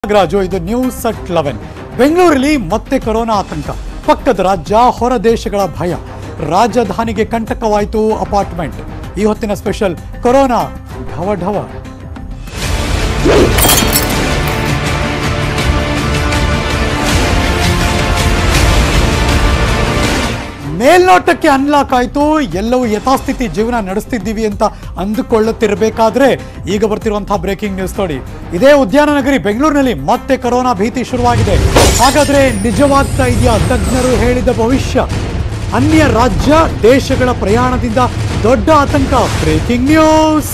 ನಾಗರಾಜು ಇದು news at eleven ಬೆಂಗಳೂರಲ್ಲಿ ಮತ್ತೆ ಕೊರೋನಾ ಆತಂಕ ಪಕ್ಕದ ರಾಜ್ಯ ಹೊರ ದೇಶಗಳ ಭಯ ರಾಜಧಾನಿಗೆ ಕಂಟಕವಾಯಿತು ಅಪಾರ್ಟ್ಮೆಂಟ್ ಈ ಹೊತ್ತಿನ ಸ್ಪೆಷಲ್ ಕೊರೋನಾ ಢವ ಢವ ಮೇಲ್ನೋಟಕ್ಕೆ ಅನ್ಲಾಕ್ ಆಯ್ತು ಎಲ್ಲವೂ ಯಥಾಸ್ಥಿತಿ ಜೀವನ ನಡೆಸ್ತಿದ್ದೀವಿ ಅಂತ ಅಂದುಕೊಳ್ಳುತ್ತಿರಬೇಕಾದ್ರೆ ಈಗ ಬರ್ತಿರುವಂತಹ ಬ್ರೇಕಿಂಗ್ ನ್ಯೂಸ್ ನೋಡಿ ಇದೇ ಉದ್ಯಾನ ನಗರಿ ಬೆಂಗಳೂರಿನಲ್ಲಿ ಮತ್ತೆ ಕೊರೋನಾ ಭೀತಿ ಶುರುವಾಗಿದೆ ಹಾಗಾದ್ರೆ ನಿಜವಾಗ್ತಾ ಇದೆಯಾ ತಜ್ಞರು ಹೇಳಿದ ಭವಿಷ್ಯ ಅನ್ಯ ರಾಜ್ಯ ದೇಶಗಳ ಪ್ರಯಾಣದಿಂದ ದೊಡ್ಡ ಆತಂಕ ಬ್ರೇಕಿಂಗ್ ನ್ಯೂಸ್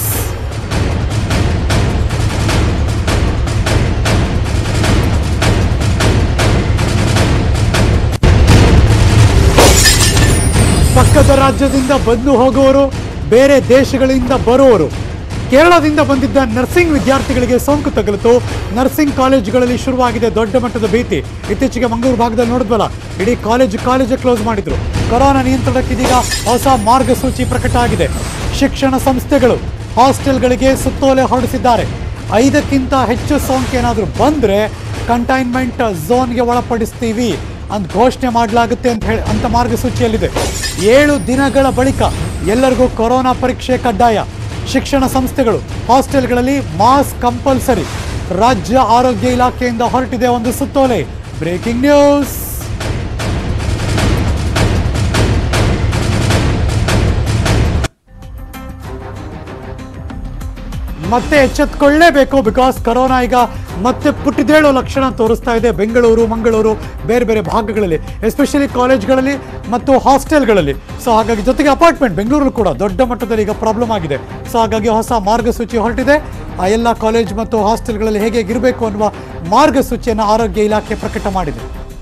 ಪಕ್ಕದ ರಾಜ್ಯದಿಂದ ಬಂದು ಹೋಗುವವರು ಬೇರೆ ದೇಶಗಳಿಂದ ಬರುವವರು ಕೇರಳದಿಂದ ಬಂದಿದ್ದ ನರ್ಸಿಂಗ್ ವಿದ್ಯಾರ್ಥಿಗಳಿಗೆ ಸೋಂಕು ತಗುಲಿತು ನರ್ಸಿಂಗ್ ಕಾಲೇಜುಗಳಲ್ಲಿ ಶುರುವಾಗಿದೆ ದೊಡ್ಡ ಮಟ್ಟದ ಭೀತಿ ಇತ್ತೀಚೆಗೆ ಮಂಗಳೂರು ಭಾಗದಲ್ಲಿ ನೋಡಿದ್ವಲ್ಲ ಇಡೀ ಕಾಲೇಜು ಕಾಲೇಜು ಕ್ಲೋಸ್ ಮಾಡಿದ್ರು ಕೊರೋನಾ ನಿಯಂತ್ರಣಕ್ಕೆ ಇದೀಗ ಹೊಸ ಮಾರ್ಗಸೂಚಿ ಪ್ರಕಟ ಆಗಿದೆ ಶಿಕ್ಷಣ ಸಂಸ್ಥೆಗಳು ಹಾಸ್ಟೆಲ್ಗಳಿಗೆ ಸುತ್ತೋಲೆ ಹೊರಡಿಸಿದ್ದಾರೆ ಐದಕ್ಕಿಂತ ಹೆಚ್ಚು ಸೋಂಕು ಏನಾದರೂ ಬಂದರೆ ಕಂಟೈನ್ಮೆಂಟ್ ಝೋನ್ಗೆ ಒಳಪಡಿಸ್ತೀವಿ ಅಂತ ಘೋಷಣೆ ಮಾಡಲಾಗುತ್ತೆ ಅಂತ ಹೇಳಿ ಅಂತ ಮಾರ್ಗಸೂಚಿಯಲ್ಲಿದೆ ಏಳು ದಿನಗಳ ಬಳಿಕ ಎಲ್ಲರಿಗೂ ಕೊರೋನಾ ಪರೀಕ್ಷೆ ಕಡ್ಡಾಯ ಶಿಕ್ಷಣ ಸಂಸ್ಥೆಗಳು ಹಾಸ್ಟೆಲ್ಗಳಲ್ಲಿ ಮಾಸ್ಕ್ ಕಂಪಲ್ಸರಿ ರಾಜ್ಯ ಆರೋಗ್ಯ ಇಲಾಖೆಯಿಂದ ಹೊರಟಿದೆ ಒಂದು ಸುತ್ತೋಲೆ ಬ್ರೇಕಿಂಗ್ ನ್ಯೂಸ್ ಮತ್ತೆ ಎಚ್ಚೆತ್ಕೊಳ್ಳೇಬೇಕು ಬಿಕಾಸ್ ಕೊರೋನಾ ಈಗ ಮತ್ತೆ ಪುಟ್ಟಿದೇಳೋ ಲಕ್ಷಣ ತೋರಿಸ್ತಾ ಇದೆ ಬೆಂಗಳೂರು ಮಂಗಳೂರು ಬೇರೆ ಬೇರೆ ಭಾಗಗಳಲ್ಲಿ ಎಸ್ಪೆಷಲಿ ಕಾಲೇಜ್ಗಳಲ್ಲಿ ಮತ್ತು ಹಾಸ್ಟೆಲ್ಗಳಲ್ಲಿ ಸೊ ಹಾಗಾಗಿ ಜೊತೆಗೆ ಅಪಾರ್ಟ್ಮೆಂಟ್ ಬೆಂಗಳೂರು ಕೂಡ ದೊಡ್ಡ ಮಟ್ಟದಲ್ಲಿ ಈಗ ಪ್ರಾಬ್ಲಮ್ ಆಗಿದೆ ಸೊ ಹಾಗಾಗಿ ಹೊಸ ಮಾರ್ಗಸೂಚಿ ಹೊರಟಿದೆ ಆ ಎಲ್ಲ ಕಾಲೇಜ್ ಮತ್ತು ಹಾಸ್ಟೆಲ್ಗಳಲ್ಲಿ ಹೇಗೆ ಇರಬೇಕು ಅನ್ನುವ ಮಾರ್ಗಸೂಚಿಯನ್ನು ಆರೋಗ್ಯ ಇಲಾಖೆ ಪ್ರಕಟ ಮಾಡಿದೆ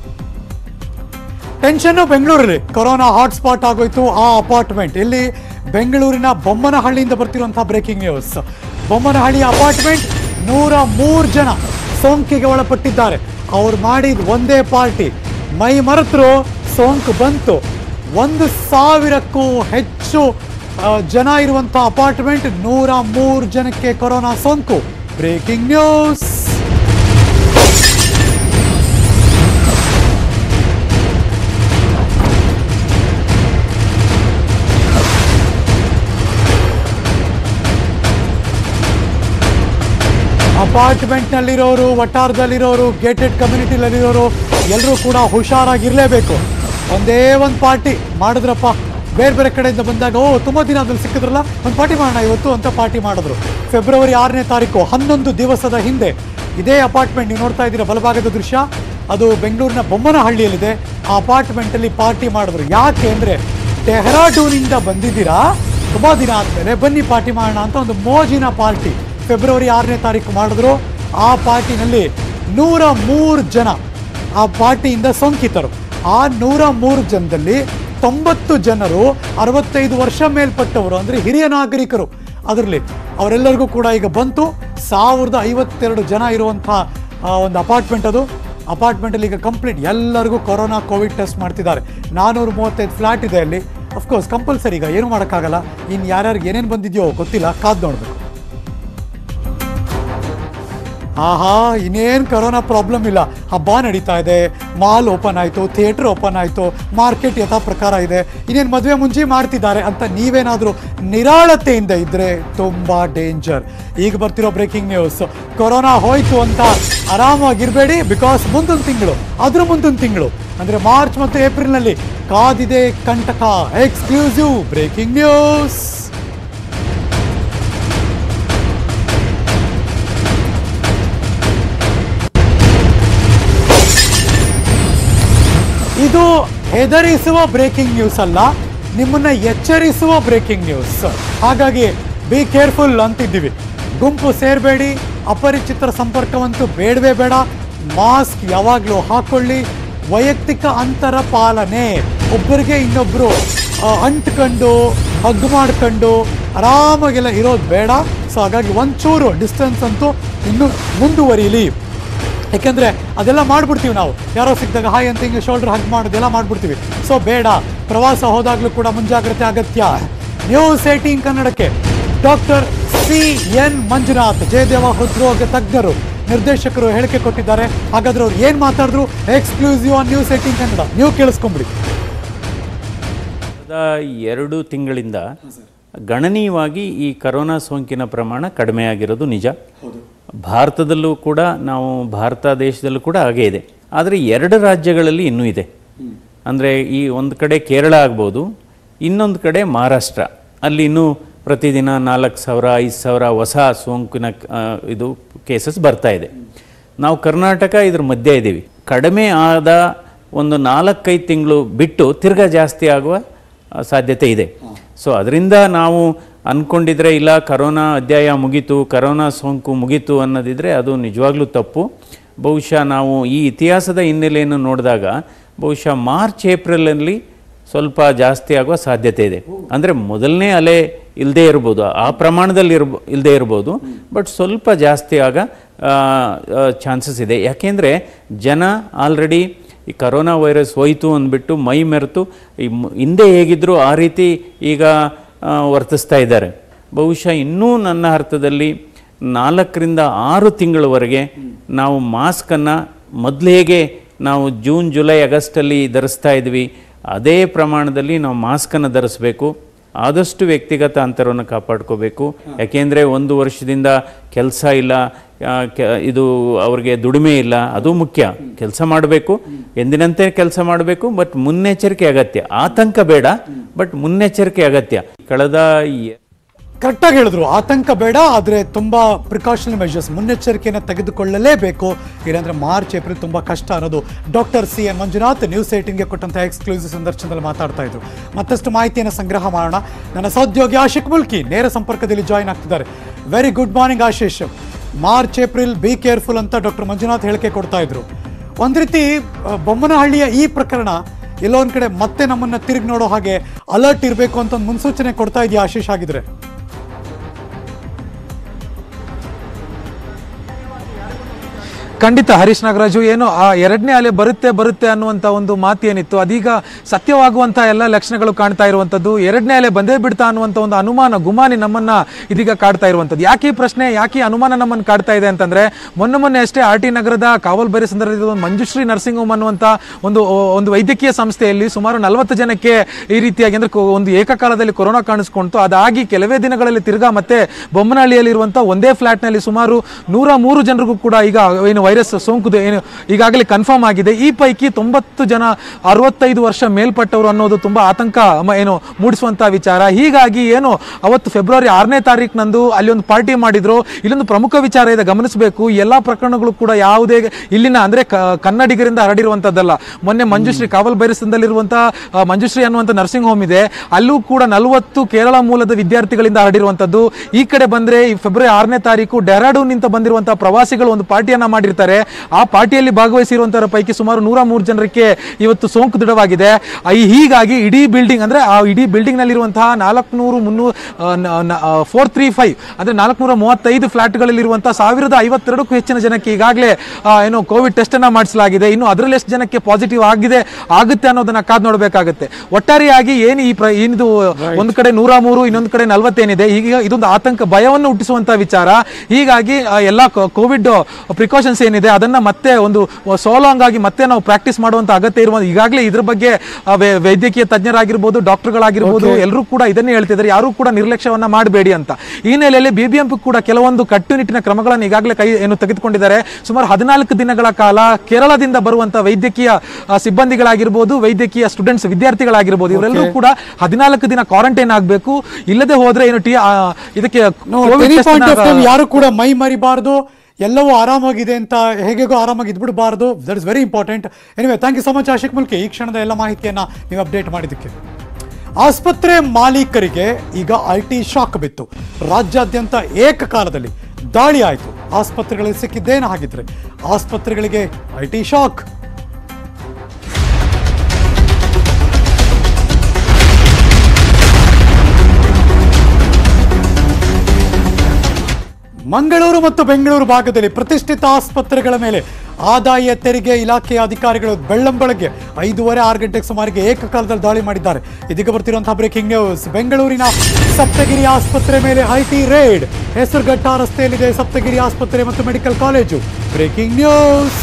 ಟೆನ್ಷನ್ ಬೆಂಗಳೂರಲ್ಲಿ ಕೊರೋನಾ ಹಾಟ್ಸ್ಪಾಟ್ ಆಗೋಯ್ತು ಆ ಅಪಾರ್ಟ್ಮೆಂಟ್ ಇಲ್ಲಿ ಬೆಂಗಳೂರಿನ ಬೊಮ್ಮನಹಳ್ಳಿಯಿಂದ ಬರ್ತಿರುವಂತಹ ಬ್ರೇಕಿಂಗ್ ನ್ಯೂಸ್ ಬೊಮ್ಮನಹಳ್ಳಿ ಅಪಾರ್ಟ್ಮೆಂಟ್ ನೂರ ಮೂರು ಜನ ಸೋಂಕಿಗೆ ಒಳಪಟ್ಟಿದ್ದಾರೆ ಅವ್ರು ಮಾಡಿದ ಒಂದೇ ಪಾರ್ಟಿ ಮೈ ಮರೆತರು ಸೋಂಕು ಬಂತು ಒಂದು ಸಾವಿರಕ್ಕೂ ಹೆಚ್ಚು ಆ, ಜನ ಇರುವಂತಹ ಅಪಾರ್ಟ್ಮೆಂಟ್ ನೂರ ಮೂರು ಜನಕ್ಕೆ ಕೊರೋನಾ ಸೋಂಕು ಬ್ರೇಕಿಂಗ್ ನ್ಯೂಸ್ ಅಪಾರ್ಟ್ಮೆಂಟ್ನಲ್ಲಿರೋರು ವಟಾರದಲ್ಲಿರೋರು ಗೇಟೆಡ್ ಕಮ್ಯುನಿಟಿನಲ್ಲಿರೋರು ಎಲ್ಲರೂ ಕೂಡ ಹುಷಾರಾಗಿರಲೇಬೇಕು ಒಂದೇ ಒಂದು ಪಾರ್ಟಿ ಮಾಡಿದ್ರಪ್ಪ ಬೇರೆ ಬೇರೆ ಕಡೆಯಿಂದ ಬಂದಾಗ ಓ ತುಂಬ ದಿನ ಅದ್ರಲ್ಲಿ ಸಿಕ್ಕಿದ್ರಲ್ಲ ಒಂದು ಪಾರ್ಟಿ ಮಾಡೋಣ ಇವತ್ತು ಅಂತ ಪಾರ್ಟಿ ಮಾಡಿದ್ರು ಫೆಬ್ರವರಿ ಆರನೇ ತಾರೀಕು ಹನ್ನೊಂದು ದಿವಸದ ಹಿಂದೆ ಇದೇ ಅಪಾರ್ಟ್ಮೆಂಟ್ ನೀವು ನೋಡ್ತಾ ಇದ್ದೀರಾ ಬಲಭಾಗದ ದೃಶ್ಯ ಅದು ಬೆಂಗಳೂರಿನ ಬೊಮ್ಮನಹಳ್ಳಿಯಲ್ಲಿದೆ ಆ ಅಪಾರ್ಟ್ಮೆಂಟಲ್ಲಿ ಪಾರ್ಟಿ ಮಾಡಿದ್ರು ಯಾಕೆ ಅಂದರೆ ಡೆಹ್ರಾಡೂನಿಂದ ಬಂದಿದ್ದೀರಾ ತುಂಬ ದಿನ ಆದಮೇಲೆ ಬನ್ನಿ ಪಾರ್ಟಿ ಮಾಡೋಣ ಅಂತ ಒಂದು ಮೋಜಿನ ಪಾರ್ಟಿ ಫೆಬ್ರವರಿ ಆರನೇ ತಾರೀಕು ಮಾಡಿದ್ರು ಆ ಪಾರ್ಟಿನಲ್ಲಿ ನೂರ ಮೂರು ಜನ ಆ ಪಾರ್ಟಿಯಿಂದ ಸೋಂಕಿತರು ಆ ನೂರ ಮೂರು ಜನದಲ್ಲಿ ತೊಂಬತ್ತು ಜನರು ಅರವತ್ತೈದು ವರ್ಷ ಮೇಲ್ಪಟ್ಟವರು ಅಂದರೆ ಹಿರಿಯ ನಾಗರಿಕರು ಅದರಲ್ಲಿ ಅವರೆಲ್ಲರಿಗೂ ಕೂಡ ಈಗ ಬಂತು ಸಾವಿರದ ಐವತ್ತೆರಡು ಜನ ಇರುವಂಥ ಆ, ಒಂದು ಅಪಾರ್ಟ್ಮೆಂಟ್ ಅದು ಅಪಾರ್ಟ್ಮೆಂಟಲ್ಲಿ ಈಗ ಕಂಪ್ಲೀಟ್ ಎಲ್ಲರಿಗೂ ಕೊರೋನಾ ಕೋವಿಡ್ ಟೆಸ್ಟ್ ಮಾಡ್ತಿದ್ದಾರೆ ನಾನ್ನೂರ ಮೂವತ್ತೈದು ಫ್ಲ್ಯಾಟ್ ಇದೆ ಅಲ್ಲಿ ಅಫ್ಕೋರ್ಸ್ ಕಂಪಲ್ಸರಿ ಈಗ ಏನು ಮಾಡೋಕ್ಕಾಗಲ್ಲ ಇನ್ನು ಯಾರ್ಯಾರಿಗೆ ಏನೇನು ಬಂದಿದೆಯೋ ಗೊತ್ತಿಲ್ಲ ಕಾದು ನೋಡಬೇಕು ಆಹಾ ಇನ್ನೇನು ಕೊರೋನಾ ಪ್ರಾಬ್ಲಮ್ ಇಲ್ಲ ಹಬ್ಬ ನಡೀತಾ ಇದೆ ಮಾಲ್ ಓಪನ್ ಆಯಿತು ಥಿಯೇಟ್ರ್ ಓಪನ್ ಆಯಿತು ಮಾರ್ಕೆಟ್ ಯಥಾ ಪ್ರಕಾರ ಇದೆ ಇನ್ನೇನು ಮದುವೆ ಮುಂಚೆ ಮಾಡ್ತಿದ್ದಾರೆ ಅಂತ ನೀವೇನಾದರೂ ನಿರಾಳತೆಯಿಂದ ಇದ್ದರೆ ತುಂಬ ಡೇಂಜರ್ ಈಗ ಬರ್ತಿರೋ ಬ್ರೇಕಿಂಗ್ ನ್ಯೂಸ್ ಕೊರೋನಾ ಹೋಯ್ತು ಅಂತ ಆರಾಮಾಗಿರಬೇಡಿ ಬಿಕಾಸ್ ಮುಂದೊಂದು ತಿಂಗಳು ಅದ್ರ ಮುಂದೊಂದು ತಿಂಗಳು ಅಂದರೆ ಮಾರ್ಚ್ ಮತ್ತು ಏಪ್ರಿಲ್ನಲ್ಲಿ ಕಾದಿದೆ ಕಂಟಕ ಎಕ್ಸ್ಕ್ಲೂಸಿವ್ ಬ್ರೇಕಿಂಗ್ ನ್ಯೂಸ್ ಇದು ಹೆದರಿಸುವ ಬ್ರೇಕಿಂಗ್ ನ್ಯೂಸ್ ಅಲ್ಲ ನಿಮ್ಮನ್ನ ಎಚ್ಚರಿಸುವ ಬ್ರೇಕಿಂಗ್ ನ್ಯೂಸ್ ಹಾಗಾಗಿ ಬಿ ಕೇರ್ಫುಲ್ ಅಂತಿದ್ದೀವಿ ಗುಂಪು ಸೇರಬೇಡಿ ಅಪರಿಚಿತರ ಸಂಪರ್ಕವಂತೂ ಬೇಡವೇ ಬೇಡ ಮಾಸ್ಕ್ ಯಾವಾಗಲೂ ಹಾಕೊಳ್ಳಿ ವೈಯಕ್ತಿಕ ಅಂತರ ಪಾಲನೆ ಒಬ್ಬರಿಗೆ ಇನ್ನೊಬ್ಬರು ಅಂಟ್ಕೊಂಡು ಹಗ್ ಮಾಡ್ಕೊಂಡು ಆರಾಮಾಗೆಲ್ಲ ಇರೋದು ಬೇಡ ಸೊ ಹಾಗಾಗಿ ಒಂಚೂರು ಡಿಸ್ಟೆನ್ಸ್ ಅಂತೂ ಇನ್ನೂ ಮುಂದುವರಿಯಲಿ ಯಾಕೆಂದ್ರೆ ಅದೆಲ್ಲ ಮಾಡ್ಬಿಡ್ತೀವಿ ನಾವು ಯಾರೋ ಸಿಕ್ಕಿದಾಗ ಹಾಯ್ ಅಂತ ಹಿಂಗೆ ಶೋಲ್ಡರ್ ಹಗ್ ಮಾಡೋದೆಲ್ಲ ಮಾಡ್ಬಿಡ್ತೀವಿ ಸೊ ಬೇಡ ಪ್ರವಾಸ ಹೋದಾಗಲೂ ಕೂಡ ಮುಂಜಾಗ್ರತೆ ಅಗತ್ಯ ನ್ಯೂಸ್ ಏಟೀನ್ ಕನ್ನಡಕ್ಕೆ doctor C N Manjunath Jayadeva ಹೃದ್ರೋಗ ತಜ್ಞರು ನಿರ್ದೇಶಕರು ಹೇಳಿಕೆ ಕೊಟ್ಟಿದ್ದಾರೆ ಹಾಗಾದ್ರೆ ಅವ್ರು ಏನ್ ಮಾತಾಡಿದ್ರು exclusive on news eighteen Kannada ನೀವು ಕೇಳಿಸ್ಕೊಂಬಿಡಿ ಕಳೆದ ಎರಡು ತಿಂಗಳಿಂದ ಗಣನೀಯವಾಗಿ ಈ ಕರೋನಾ ಸೋಂಕಿನ ಪ್ರಮಾಣ ಕಡಿಮೆ ಆಗಿರೋದು ನಿಜ ಭಾರತದಲ್ಲೂ ಕೂಡ ನಾವು ಭಾರತ ದೇಶದಲ್ಲೂ ಕೂಡ ಹಾಗೇ ಇದೆ ಆದರೆ ಎರಡು ರಾಜ್ಯಗಳಲ್ಲಿ ಇನ್ನೂ ಇದೆ ಅಂದರೆ ಈ ಒಂದು ಕಡೆ ಕೇರಳ ಆಗ್ಬೋದು ಇನ್ನೊಂದು ಕಡೆ ಮಹಾರಾಷ್ಟ್ರ ಅಲ್ಲಿ ಇನ್ನೂ ಪ್ರತಿದಿನ ನಾಲ್ಕು ಸಾವಿರ ಐದು ಸಾವಿರ ಹೊಸ ಸೋಂಕಿನ ಆ, ಇದು ಕೇಸಸ್ ಬರ್ತಾ ಇದೆ ನಾವು ಕರ್ನಾಟಕ ಇದ್ರ ಮಧ್ಯೆ ಇದ್ದೀವಿ ಕಡಿಮೆ ಆದ ಒಂದು ನಾಲ್ಕೈದು ತಿಂಗಳು ಬಿಟ್ಟು ತಿರ್ಗಾ ಜಾಸ್ತಿ ಆಗುವ ಆ, ಸಾಧ್ಯತೆ ಇದೆ ಸೊ ಅದರಿಂದ ನಾವು ಅಂದ್ಕೊಂಡಿದ್ರೆ ಇಲ್ಲ ಕರೋನಾ ಅಧ್ಯಾಯ ಮುಗೀತು ಕರೋನಾ ಸೋಂಕು ಮುಗೀತು ಅನ್ನೋದಿದ್ರೆ ಅದು ನಿಜವಾಗ್ಲೂ ತಪ್ಪು ಬಹುಶಃ ನಾವು ಈ ಇತಿಹಾಸದ ಹಿನ್ನೆಲೆಯನ್ನು ನೋಡಿದಾಗ ಬಹುಶಃ ಮಾರ್ಚ್ ಏಪ್ರಿಲಲ್ಲಿ ಸ್ವಲ್ಪ ಜಾಸ್ತಿ ಆಗುವ ಸಾಧ್ಯತೆ ಇದೆ ಅಂದರೆ ಮೊದಲನೇ ಅಲೆ ಇಲ್ಲದೆ ಇರ್ಬೋದು ಆ ಪ್ರಮಾಣದಲ್ಲಿ ಇರ್ಬೋ ಇಲ್ಲದೆ ಇರ್ಬೋದು ಬಟ್ ಸ್ವಲ್ಪ ಜಾಸ್ತಿ ಆಗ ಚಾನ್ಸಸ್ ಇದೆ ಯಾಕೆಂದರೆ ಜನ ಆಲ್ರೆಡಿ ಈ ಕರೋನಾ ವೈರಸ್ ಹೋಯಿತು ಅಂದ್ಬಿಟ್ಟು ಮೈ ಮೆರೆತು ಈ ಮ್- ಹಿಂದೆ ಹೇಗಿದ್ರು ಆ ರೀತಿ ಈಗ ಆ, ವರ್ತಿಸ್ತಾ ಇದ್ದಾರೆ ಬಹುಶಃ ಇನ್ನೂ ನನ್ನ ಅರ್ಥದಲ್ಲಿ ನಾಲ್ಕರಿಂದ ಆರು ತಿಂಗಳವರೆಗೆ ನಾವು ಮಾಸ್ಕನ್ನು ಮೊದಲು ಹೇಗೆ ನಾವು ಜೂನ್ ಜುಲೈ ಆಗಸ್ಟಲ್ಲಿ ಧರಿಸ್ತಾ ಇದ್ವಿ ಅದೇ ಪ್ರಮಾಣದಲ್ಲಿ ನಾವು ಮಾಸ್ಕನ್ನು ಧರಿಸ್ಬೇಕು ಆದಷ್ಟು ವ್ಯಕ್ತಿಗತ ಅಂತರವನ್ನು ಕಾಪಾಡ್ಕೋಬೇಕು ಯಾಕೆಂದರೆ ಒಂದು ವರ್ಷದಿಂದ ಕೆಲಸ ಇಲ್ಲ ಆ, ಕೆ- ಇದು ಅವ್ರಿಗೆ ದುಡಿಮೆ ಇಲ್ಲ ಅದು ಮುಖ್ಯ ಕೆಲಸ ಮಾಡಬೇಕು ಎಂದಿನಂತೆ ಕೆಲಸ ಮಾಡಬೇಕು ಬಟ್ ಮುನ್ನೆಚ್ಚರಿಕೆ ಅಗತ್ಯ ಆತಂಕ ಬೇಡ ಬಟ್ ಮುನ್ನೆಚ್ಚರಿಕೆ ಅಗತ್ಯ ಕಳೆದ ಎ- ಕರೆಕ್ಟಾಗಿ ಹೇಳಿದ್ರು ಆತಂಕ ಬೇಡ ಆದರೆ ತುಂಬಾ ಪ್ರಿಕಾಷನರಿ ಮೆಷರ್ಸ್ ಮುನ್ನೆಚ್ಚರಿಕೆಯನ್ನು ತೆಗೆದುಕೊಳ್ಳಲೇಬೇಕು ಇಲ್ಲಾಂದ್ರೆ ಮಾರ್ಚ್ ಏಪ್ರಿಲ್ ತುಂಬಾ ಕಷ್ಟ ಅನ್ನೋದು doctor C N Manjunath news ಏಟಿನ್ಗೆ ಕೊಟ್ಟಂತಹ ಎಕ್ಸ್ಕ್ಲೂಸಿವ್ ಸಂದರ್ಶನದಲ್ಲಿ ಮಾತಾಡ್ತಾ ಇದ್ರು ಮತ್ತಷ್ಟು ಮಾಹಿತಿಯನ್ನು ಸಂಗ್ರಹ ಮಾಡೋಣ ನನ್ನ ಸಹೋದ್ಯೋಗಿ ಆಶಿಕ್ ಮುಲ್ಕಿ ನೇರ ಸಂಪರ್ಕದಲ್ಲಿ ಜಾಯಿನ್ ಆಗ್ತಿದ್ದಾರೆ very good morning Ashish March April be careful ಅಂತ ಡಾಕ್ಟರ್ ಮಂಜುನಾಥ್ ಹೇಳಿಕೆ ಕೊಡ್ತಾ ಇದ್ರು ಒಂದ್ ರೀತಿ ಆ, ಬೊಮ್ಮನಹಳ್ಳಿಯ ಈ ಪ್ರಕರಣ ಎಲ್ಲೋ ಒಂದ್ ಕಡೆ ಮತ್ತೆ ನಮ್ಮನ್ನ ತಿರುಗಿ ನೋಡೋ ಹಾಗೆ ಅಲರ್ಟ್ ಇರಬೇಕು ಅಂತ ಒಂದು ಮುನ್ಸೂಚನೆ ಕೊಡ್ತಾ ಇದೆಯಾ ಆಶೀಶ್ ಆಗಿದ್ರೆ ಖಂಡಿತ ಹರೀಶ್ ನಾಗರಾಜು ಏನು ಆ ಎರಡನೇ ಅಲೆ ಬರುತ್ತೆ ಬರುತ್ತೆ ಅನ್ನುವಂಥ ಒಂದು ಮಾತು ಏನಿತ್ತು ಅದೀಗ ಸತ್ಯವಾಗುವಂಥ ಎಲ್ಲ ಲಕ್ಷಣಗಳು ಕಾಣ್ತಾ ಇರುವಂಥದ್ದು ಎರಡನೇ ಅಲೆ ಬಂದೇ ಬಿಡ್ತಾ ಅನ್ನುವಂಥ ಒಂದು ಅನುಮಾನ ಗುಮಾನಿ ನಮ್ಮನ್ನ ಇದೀಗ ಕಾಡ್ತಾ ಇರುವಂಥದ್ದು ಯಾಕೆ ಈ ಪ್ರಶ್ನೆ ಯಾಕೆ ಈ ಅನುಮಾನ ನಮ್ಮನ್ನು ಕಾಡ್ತಾ ಇದೆ ಅಂತಂದ್ರೆ ಮೊನ್ನೆ ಮೊನ್ನೆ ಅಷ್ಟೇ ಆರ್ ಟಿ ನಗರದ ಕಾವಲ್ ಬೇರೆ ಸಂದರ್ಭದಲ್ಲಿ ಒಂದು ಮಂಜುಶ್ರೀ ನರ್ಸಿಂಗ್ ಹೋಮ್ ಅನ್ನುವಂಥ ಒಂದು ಒಂದು ವೈದ್ಯಕೀಯ ಸಂಸ್ಥೆಯಲ್ಲಿ ಸುಮಾರು ನಲವತ್ತು ಜನಕ್ಕೆ ಈ ರೀತಿಯಾಗಿ ಅಂದ್ರೆ ಕೊ- ಒಂದು ಏಕಕಾಲದಲ್ಲಿ ಕೊರೋನಾ ಕಾಣಿಸ್ಕೊಂತು ಅದಾಗಿ ಕೆಲವೇ ದಿನಗಳಲ್ಲಿ ತಿರ್ಗಾ ಮತ್ತೆ ಬೊಮ್ಮನಹಳ್ಳಿಯಲ್ಲಿರುವಂಥ ಒಂದೇ ಫ್ಲಾಟ್ನಲ್ಲಿ ಸುಮಾರು ನೂರ ಮೂರು ಜನರಿಗೂ ಕೂಡ ಈಗ ಏನು ವೈರಸ್ ಸೋಂಕು ಏನು ಈಗಾಗಲೇ ಕನ್ಫರ್ಮ್ ಆಗಿದೆ ಈ ಪೈಕಿ ತೊಂಬತ್ತು ಜನ ಅರವತ್ತೈದು ವರ್ಷ ಮೇಲ್ಪಟ್ಟವರು ಅನ್ನೋದು ತುಂಬಾ ಆತಂಕ ಮ- ಏನು ಮೂಡಿಸುವಂತ ವಿಚಾರ ಹೀಗಾಗಿ ಏನು ಅವತ್ತು ಫೆಬ್ರವರಿ ಆರನೇ ತಾರೀಕಿನಂದು ಅಲ್ಲಿ ಒಂದು ಪಾರ್ಟಿ ಮಾಡಿದ್ರು ಇಲ್ಲೊಂದು ಪ್ರಮುಖ ವಿಚಾರ ಇದೆ ಗಮನಿಸಬೇಕು ಎಲ್ಲಾ ಪ್ರಕರಣಗಳು ಕೂಡ ಯಾವುದೇ ಇಲ್ಲಿನ ಅಂದ್ರೆ ಕ- ಕನ್ನಡಿಗರಿಂದ ಹರಡಿರುವಂತದ್ದಲ್ಲ ಮೊನ್ನೆ ಮಂಜುಶ್ರೀ ಕಾವಲ್ ಬೈರಸದಲ್ಲಿರುವಂತಹ ಆ, ಮಂಜುಶ್ರೀ ಅನ್ನುವಂಥ ನರ್ಸಿಂಗ್ ಹೋಮ್ ಇದೆ ಅಲ್ಲೂ ಕೂಡ ನಲವತ್ತು ಕೇರಳ ಮೂಲದ ವಿದ್ಯಾರ್ಥಿಗಳಿಂದ ಹರಡಿರುವಂತದ್ದು ಈ ಕಡೆ ಬಂದ್ರೆ ಈ ಫೆಬ್ರವರಿ ಆರನೇ ತಾರೀಕು ಡೆಹರಾಡೂನ್ ನಿಂದ ಬಂದಿರುವಂತಹ ಪ್ರವಾಸಿಗಳು ಒಂದು ಪಾರ್ಟಿಯನ್ನ ಮಾಡಿರ್ತಾರೆ ಆ ಪಾರ್ಟಿಯಲ್ಲಿ ಭಾಗವಹಿಸಿರುವಂತರ ಪೈಕಿ ಸುಮಾರು ನೂರ ಮೂರು ಜನರಿಗೆ ಇವತ್ತು ಸೋಂಕು ದೃಢವಾಗಿದೆ ಆ, ಈ- ಹೀಗಾಗಿ ಇಡೀ ಬಿಲ್ಡಿಂಗ್ ಅಂದ್ರೆ ಆ ಇಡೀ ಬಿಲ್ಡಿಂಗ್ ನಲ್ಲಿರುವಂತಹ ನಾಲ್ಕುನೂರು ಮುನ್ನೂರು ಫೋರ್ ತ್ರೀ ಫೈವ್ ಅಂದ್ರೆ ನಾಲ್ಕುನೂರ ಮೂವತ್ತೈದು ಫ್ಲಾಟ್ಗಳಲ್ಲಿರುವಂತಹ ಸಾವಿರದ ಐವತ್ತೆರಡಕ್ಕೂ ಹೆಚ್ಚಿನ ಜನಕ್ಕೆ ಈಗಾಗಲೇ ಆ, ಏನು ಕೋವಿಡ್ ಟೆಸ್ಟ್ ಅನ್ನ ಮಾಡಿಸಲಾಗಿದೆ ಇನ್ನು ಅದರಲ್ಲಿ ಎಷ್ಟು ಜನಕ್ಕೆ ಪಾಸಿಟಿವ್ ಆಗಿದೆ ಆಗುತ್ತೆ ಅನ್ನೋದನ್ನ ಕಾದ್ ನೋಡಬೇಕಾಗುತ್ತೆ ಒಟ್ಟಾರೆಯಾಗಿ ಏನು ಈ ಪ್ರ ಏನಿದು ಒಂದು ಕಡೆ ನೂರ ಮೂರು ಇನ್ನೊಂದು ಕಡೆ ನಲವತ್ತೇನಿದೆ ಈಗ ಇದೊಂದು ಆತಂಕ ಭಯವನ್ನು ಹುಟ್ಟಿಸುವಂತ ವಿಚಾರ ಹೀಗಾಗಿ ಆ, ಎಲ್ಲ ಕೋವಿಡ್ ಪ್ರಿಕಾಷನ್ಸ್ ಏನಿದೆ ಅದನ್ನ ಮತ್ತೆ ಒಂದು ಸೋಲಾಂಗ್ ಆಗಿ ಮತ್ತೆ ನಾವು ಪ್ರಾಕ್ಟೀಸ್ ಮಾಡುವಂತ ಅಗತ್ಯ ಇರುವ ಈಗಾಗಲೇ ಇದ್ರ ಬಗ್ಗೆ ಆ, ವೈ- ವೈದ್ಯಕೀಯ ತಜ್ಞರಾಗಿರ್ಬೋದು ಡಾಕ್ಟರ್ಗಳಾಗಿರ್ಬೋದು ಎಲ್ಲರೂ ಕೂಡ ಇದನ್ನೇ ಹೇಳ್ತಿದ್ದಾರೆ ಯಾರು ಕೂಡ ನಿರ್ಲಕ್ಷ್ಯವನ್ನ ಮಾಡಬೇಡಿ ಅಂತ ಈ ಹಿನ್ನೆಲೆಯಲ್ಲಿ ಬಿಬಿಎಂಪಿ ಕೂಡ ಕೆಲವೊಂದು ಕಟ್ಟುನಿಟ್ಟಿನ ಕ್ರಮಗಳನ್ನು ಈಗಾಗಲೇ ಕೈ ಏನು ತೆಗೆದುಕೊಂಡಿದ್ದಾರೆ ಸುಮಾರು ಹದಿನಾಲ್ಕು ದಿನಗಳ ಕಾಲ ಕೇರಳದಿಂದ ಬರುವಂತ ವೈದ್ಯಕೀಯ ಆ, ಸಿಬ್ಬಂದಿಗಳಾಗಿರ್ಬೋದು ವೈದ್ಯಕೀಯ ಸ್ಟೂಡೆಂಟ್ಸ್ ವಿದ್ಯಾರ್ಥಿಗಳಾಗಿರ್ಬೋದು ಇವರೆಲ್ಲರೂ ಕೂಡ ಹದಿನಾಲ್ಕು ದಿನ ಕ್ವಾರಂಟೈನ್ ಆಗಬೇಕು ಇಲ್ಲದೆ ಹೋದ್ರೆ ಏನು ಟಿ ಆ, ಇದಕ್ಕೆ COVID test ಪಾಯಿಂಟ್ ಆಫ್ ಅನ್ನ- ಯಾರು ಕೂಡ ಮೈ ಮರಿಬಾರ್ದು ಎಲ್ಲವೂ ಆರಾಮಾಗಿದೆ ಅಂತ ಹೇಗೆಗೋ ಆರಾಮಾಗಿ ಇದ್ಬಿಡಬಾರ್ದು that is very important anyway thank you so much Ashik Mulki ಈ ಕ್ಷಣದ ಎಲ್ಲ ಮಾಹಿತಿಯನ್ನ ನೀವು ಅಪ್ಡೇಟ್ ಮಾಡಿದ್ದಕ್ಕೆ ಆಸ್ಪತ್ರೆ ಮಾಲೀಕರಿಗೆ ಈಗ ಐ ಟಿ ಶಾಕ್ ಬಿತ್ತು ರಾಜ್ಯಾದ್ಯಂತ ಏಕಕಾಲದಲ್ಲಿ ದಾಳಿ ಆಯಿತು ಆಸ್ಪತ್ರೆಗಳಿಗೆ ಸಿಕ್ಕಿದ್ದೇನು ಹಾಗಿದ್ರೆ ಆಸ್ಪತ್ರೆಗಳಿಗೆ ಐ ಟಿ ಶಾಕ್ ಮಂಗಳೂರು ಮತ್ತು ಬೆಂಗಳೂರು ಭಾಗದಲ್ಲಿ ಪ್ರತಿಷ್ಠಿತ ಆಸ್ಪತ್ರೆಗಳ ಮೇಲೆ ಆದಾಯ ತೆರಿಗೆ ಇಲಾಖೆಯ ಅಧಿಕಾರಿಗಳು ಬೆಳ್ಳಂಬೆಳಗ್ಗೆ ಐದೂವರೆ ಆರು ಗಂಟೆಗೆ ಸುಮಾರಿಗೆ ಏಕಕಾಲದಲ್ಲಿ ದಾಳಿ ಮಾಡಿದ್ದಾರೆ ಇದೀಗ ಬರ್ತಿರುವಂತಹ ಬ್ರೇಕಿಂಗ್ ನ್ಯೂಸ್ ಬೆಂಗಳೂರಿನ ಸಪ್ತಗಿರಿ ಆಸ್ಪತ್ರೆ ಮೇಲೆ ಐಟಿ ರೇಡ್ ಹೆಸರುಘಟ್ಟ ರಸ್ತೆಯಲ್ಲಿದೆ ಸಪ್ತಗಿರಿ ಆಸ್ಪತ್ರೆ ಮತ್ತು medical college breaking news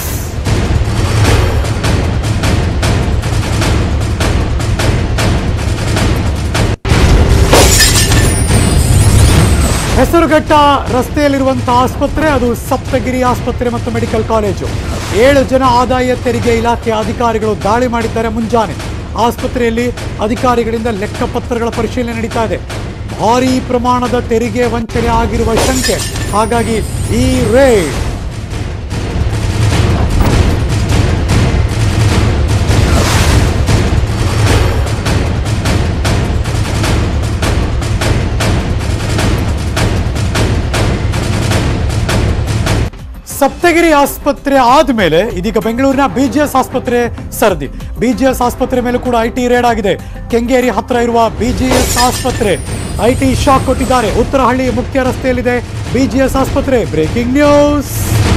Hesaraghatta ರಸ್ತೆಯಲ್ಲಿರುವಂತಹ ಆಸ್ಪತ್ರೆ ಅದು ಸಪ್ತಗಿರಿ ಆಸ್ಪತ್ರೆ ಮತ್ತು ಮೆಡಿಕಲ್ ಕಾಲೇಜು ಏಳು ಜನ ಆದಾಯ ತೆರಿಗೆ ಇಲಾಖೆಯ ಅಧಿಕಾರಿಗಳು ದಾಳಿ ಮಾಡಿದ್ದಾರೆ ಮುಂಜಾನೆ ಆಸ್ಪತ್ರೆಯಲ್ಲಿ ಅಧಿಕಾರಿಗಳಿಂದ ಲೆಕ್ಕಪತ್ರಗಳ ಪರಿಶೀಲನೆ ನಡೀತಾ ಇದೆ ಭಾರೀ ಪ್ರಮಾಣದ ತೆರಿಗೆ ವಂಚನೆ ಆಗಿರುವ ಶಂಕೆ ಹಾಗಾಗಿ ಈ ರೇಡ್ ಸಪ್ತಗಿರಿ ಆಸ್ಪತ್ರೆ ಆದ್ಮೇಲೆ ಇದೀಗ ಬೆಂಗಳೂರಿನ ಬಿಜಿಎಸ್ ಆಸ್ಪತ್ರೆ ಸರದಿ ಬಿಜಿಎಸ್ ಆಸ್ಪತ್ರೆ ಮೇಲೂ ಕೂಡ ಐಟಿ ರೇಡ್ ಆಗಿದೆ ಕೆಂಗೇರಿ ಹತ್ರ ಇರುವ ಬಿಜಿಎಸ್ ಆಸ್ಪತ್ರೆ ಐಟಿ ಶಾಕ್ ಕೊಟ್ಟಿದ್ದಾರೆ ಉತ್ತರಹಳ್ಳಿ ಮುಖ್ಯ ರಸ್ತೆಯಲ್ಲಿದೆ ಬಿಜಿಎಸ್ ಆಸ್ಪತ್ರೆ ಬ್ರೇಕಿಂಗ್ ನ್ಯೂಸ್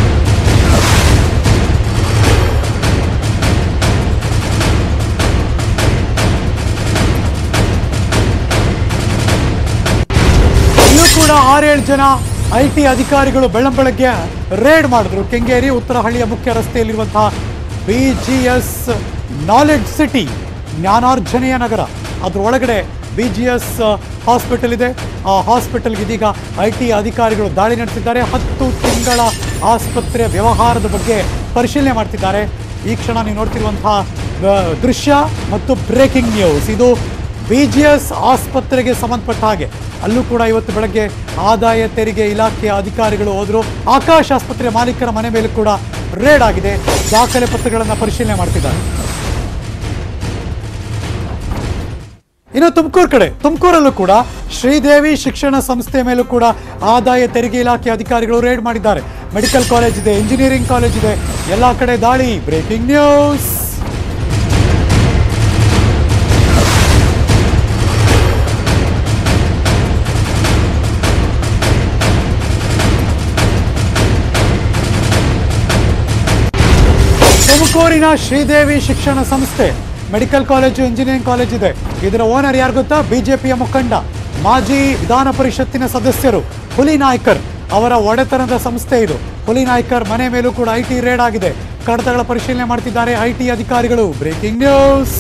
ಇಲ್ಲೂ ಕೂಡ ಆರೇಳು ಜನ ಐ ಟಿ ಅಧಿಕಾರಿಗಳು ಬೆಳ್ಳಂಬೆಳಗ್ಗೆ ರೇಡ್ ಮಾಡಿದ್ರು ಕೆಂಗೇರಿ ಉತ್ತರಹಳ್ಳಿಯ ಮುಖ್ಯ ರಸ್ತೆಯಲ್ಲಿರುವಂತಹ B G S knowledge city ಜ್ಞಾನಾರ್ಜನೆಯ ನಗರ ಅದ್ರ ಒಳಗಡೆ ಬಿ ಜಿ ಎಸ್ ಹಾಸ್ಪಿಟಲ್ ಇದೆ ಆ ಹಾಸ್ಪಿಟಲ್ಗೆ ಇದೀಗ ಐ ಟಿ ಅಧಿಕಾರಿಗಳು ದಾಳಿ ನಡೆಸಿದ್ದಾರೆ ಹತ್ತು ತಿಂಗಳ ಆಸ್ಪತ್ರೆ ವ್ಯವಹಾರದ ಬಗ್ಗೆ ಪರಿಶೀಲನೆ ಮಾಡ್ತಿದ್ದಾರೆ ಈ ಕ್ಷಣ ನೀವು ನೋಡ್ತಿರುವಂತಹ ಆ, ದೃಶ್ಯ ಮತ್ತು ಬ್ರೇಕಿಂಗ್ ನ್ಯೂಸ್ ಇದು ಬಿ ಜಿ ಎಸ್ ಆಸ್ಪತ್ರೆಗೆ ಸಂಬಂಧಪಟ್ಟ ಹಾಗೆ ಅಲ್ಲೂ ಕೂಡ ಇವತ್ತು ಬೆಳಗ್ಗೆ ಆದಾಯ ತೆರಿಗೆ ಇಲಾಖೆಯ ಅಧಿಕಾರಿಗಳು ಹೋದ್ರು ಆಕಾಶ್ ಆಸ್ಪತ್ರೆ ಮಾಲೀಕರ ಮನೆ ಮೇಲೆ ಕೂಡ ರೇಡ್ ಆಗಿದೆ ದಾಖಲೆ ಪತ್ರಗಳನ್ನು ಪರಿಶೀಲನೆ ಮಾಡ್ತಿದ್ದಾರೆ ಇನ್ನು ತುಮಕೂರು ಕಡೆ ತುಮಕೂರಲ್ಲೂ ಕೂಡ ಶ್ರೀದೇವಿ ಶಿಕ್ಷಣ ಸಂಸ್ಥೆ ಮೇಲೂ ಕೂಡ ಆದಾಯ ತೆರಿಗೆ ಇಲಾಖೆ ಅಧಿಕಾರಿಗಳು ರೇಡ್ ಮಾಡಿದ್ದಾರೆ ಮೆಡಿಕಲ್ ಕಾಲೇಜ್ ಇದೆ ಇಂಜಿನಿಯರಿಂಗ್ ಕಾಲೇಜ್ ಇದೆ ಎಲ್ಲ ಕಡೆ ದಾಳಿ ಬ್ರೇಕಿಂಗ್ ನ್ಯೂಸ್ ತುಮಕೂರಿನ ಶ್ರೀದೇವಿ ಶಿಕ್ಷಣ ಸಂಸ್ಥೆ ಮೆಡಿಕಲ್ ಕಾಲೇಜು ಇಂಜಿನಿಯರಿಂಗ್ ಕಾಲೇಜ್ ಇದೆ ಇದರ ಓನರ್ ಯಾರು ಗೊತ್ತಾ ಬಿಜೆಪಿಯ ಮುಖಂಡ ಮಾಜಿ ವಿಧಾನ ಪರಿಷತ್ತಿನ ಸದಸ್ಯರು ಹುಲಿ ನಾಯ್ಕರ್ ಅವರ ಒಡೆತನದ ಸಂಸ್ಥೆ ಇದು ಹುಲಿ ನಾಯ್ಕರ್ ಮನೆ ಮೇಲೂ ಕೂಡ ಐ ಟಿ ರೇಡ್ ಆಗಿದೆ ಕಡತಗಳ ಪರಿಶೀಲನೆ ಮಾಡ್ತಿದ್ದಾರೆ ಐ ಟಿ ಅಧಿಕಾರಿಗಳು ಬ್ರೇಕಿಂಗ್ ನ್ಯೂಸ್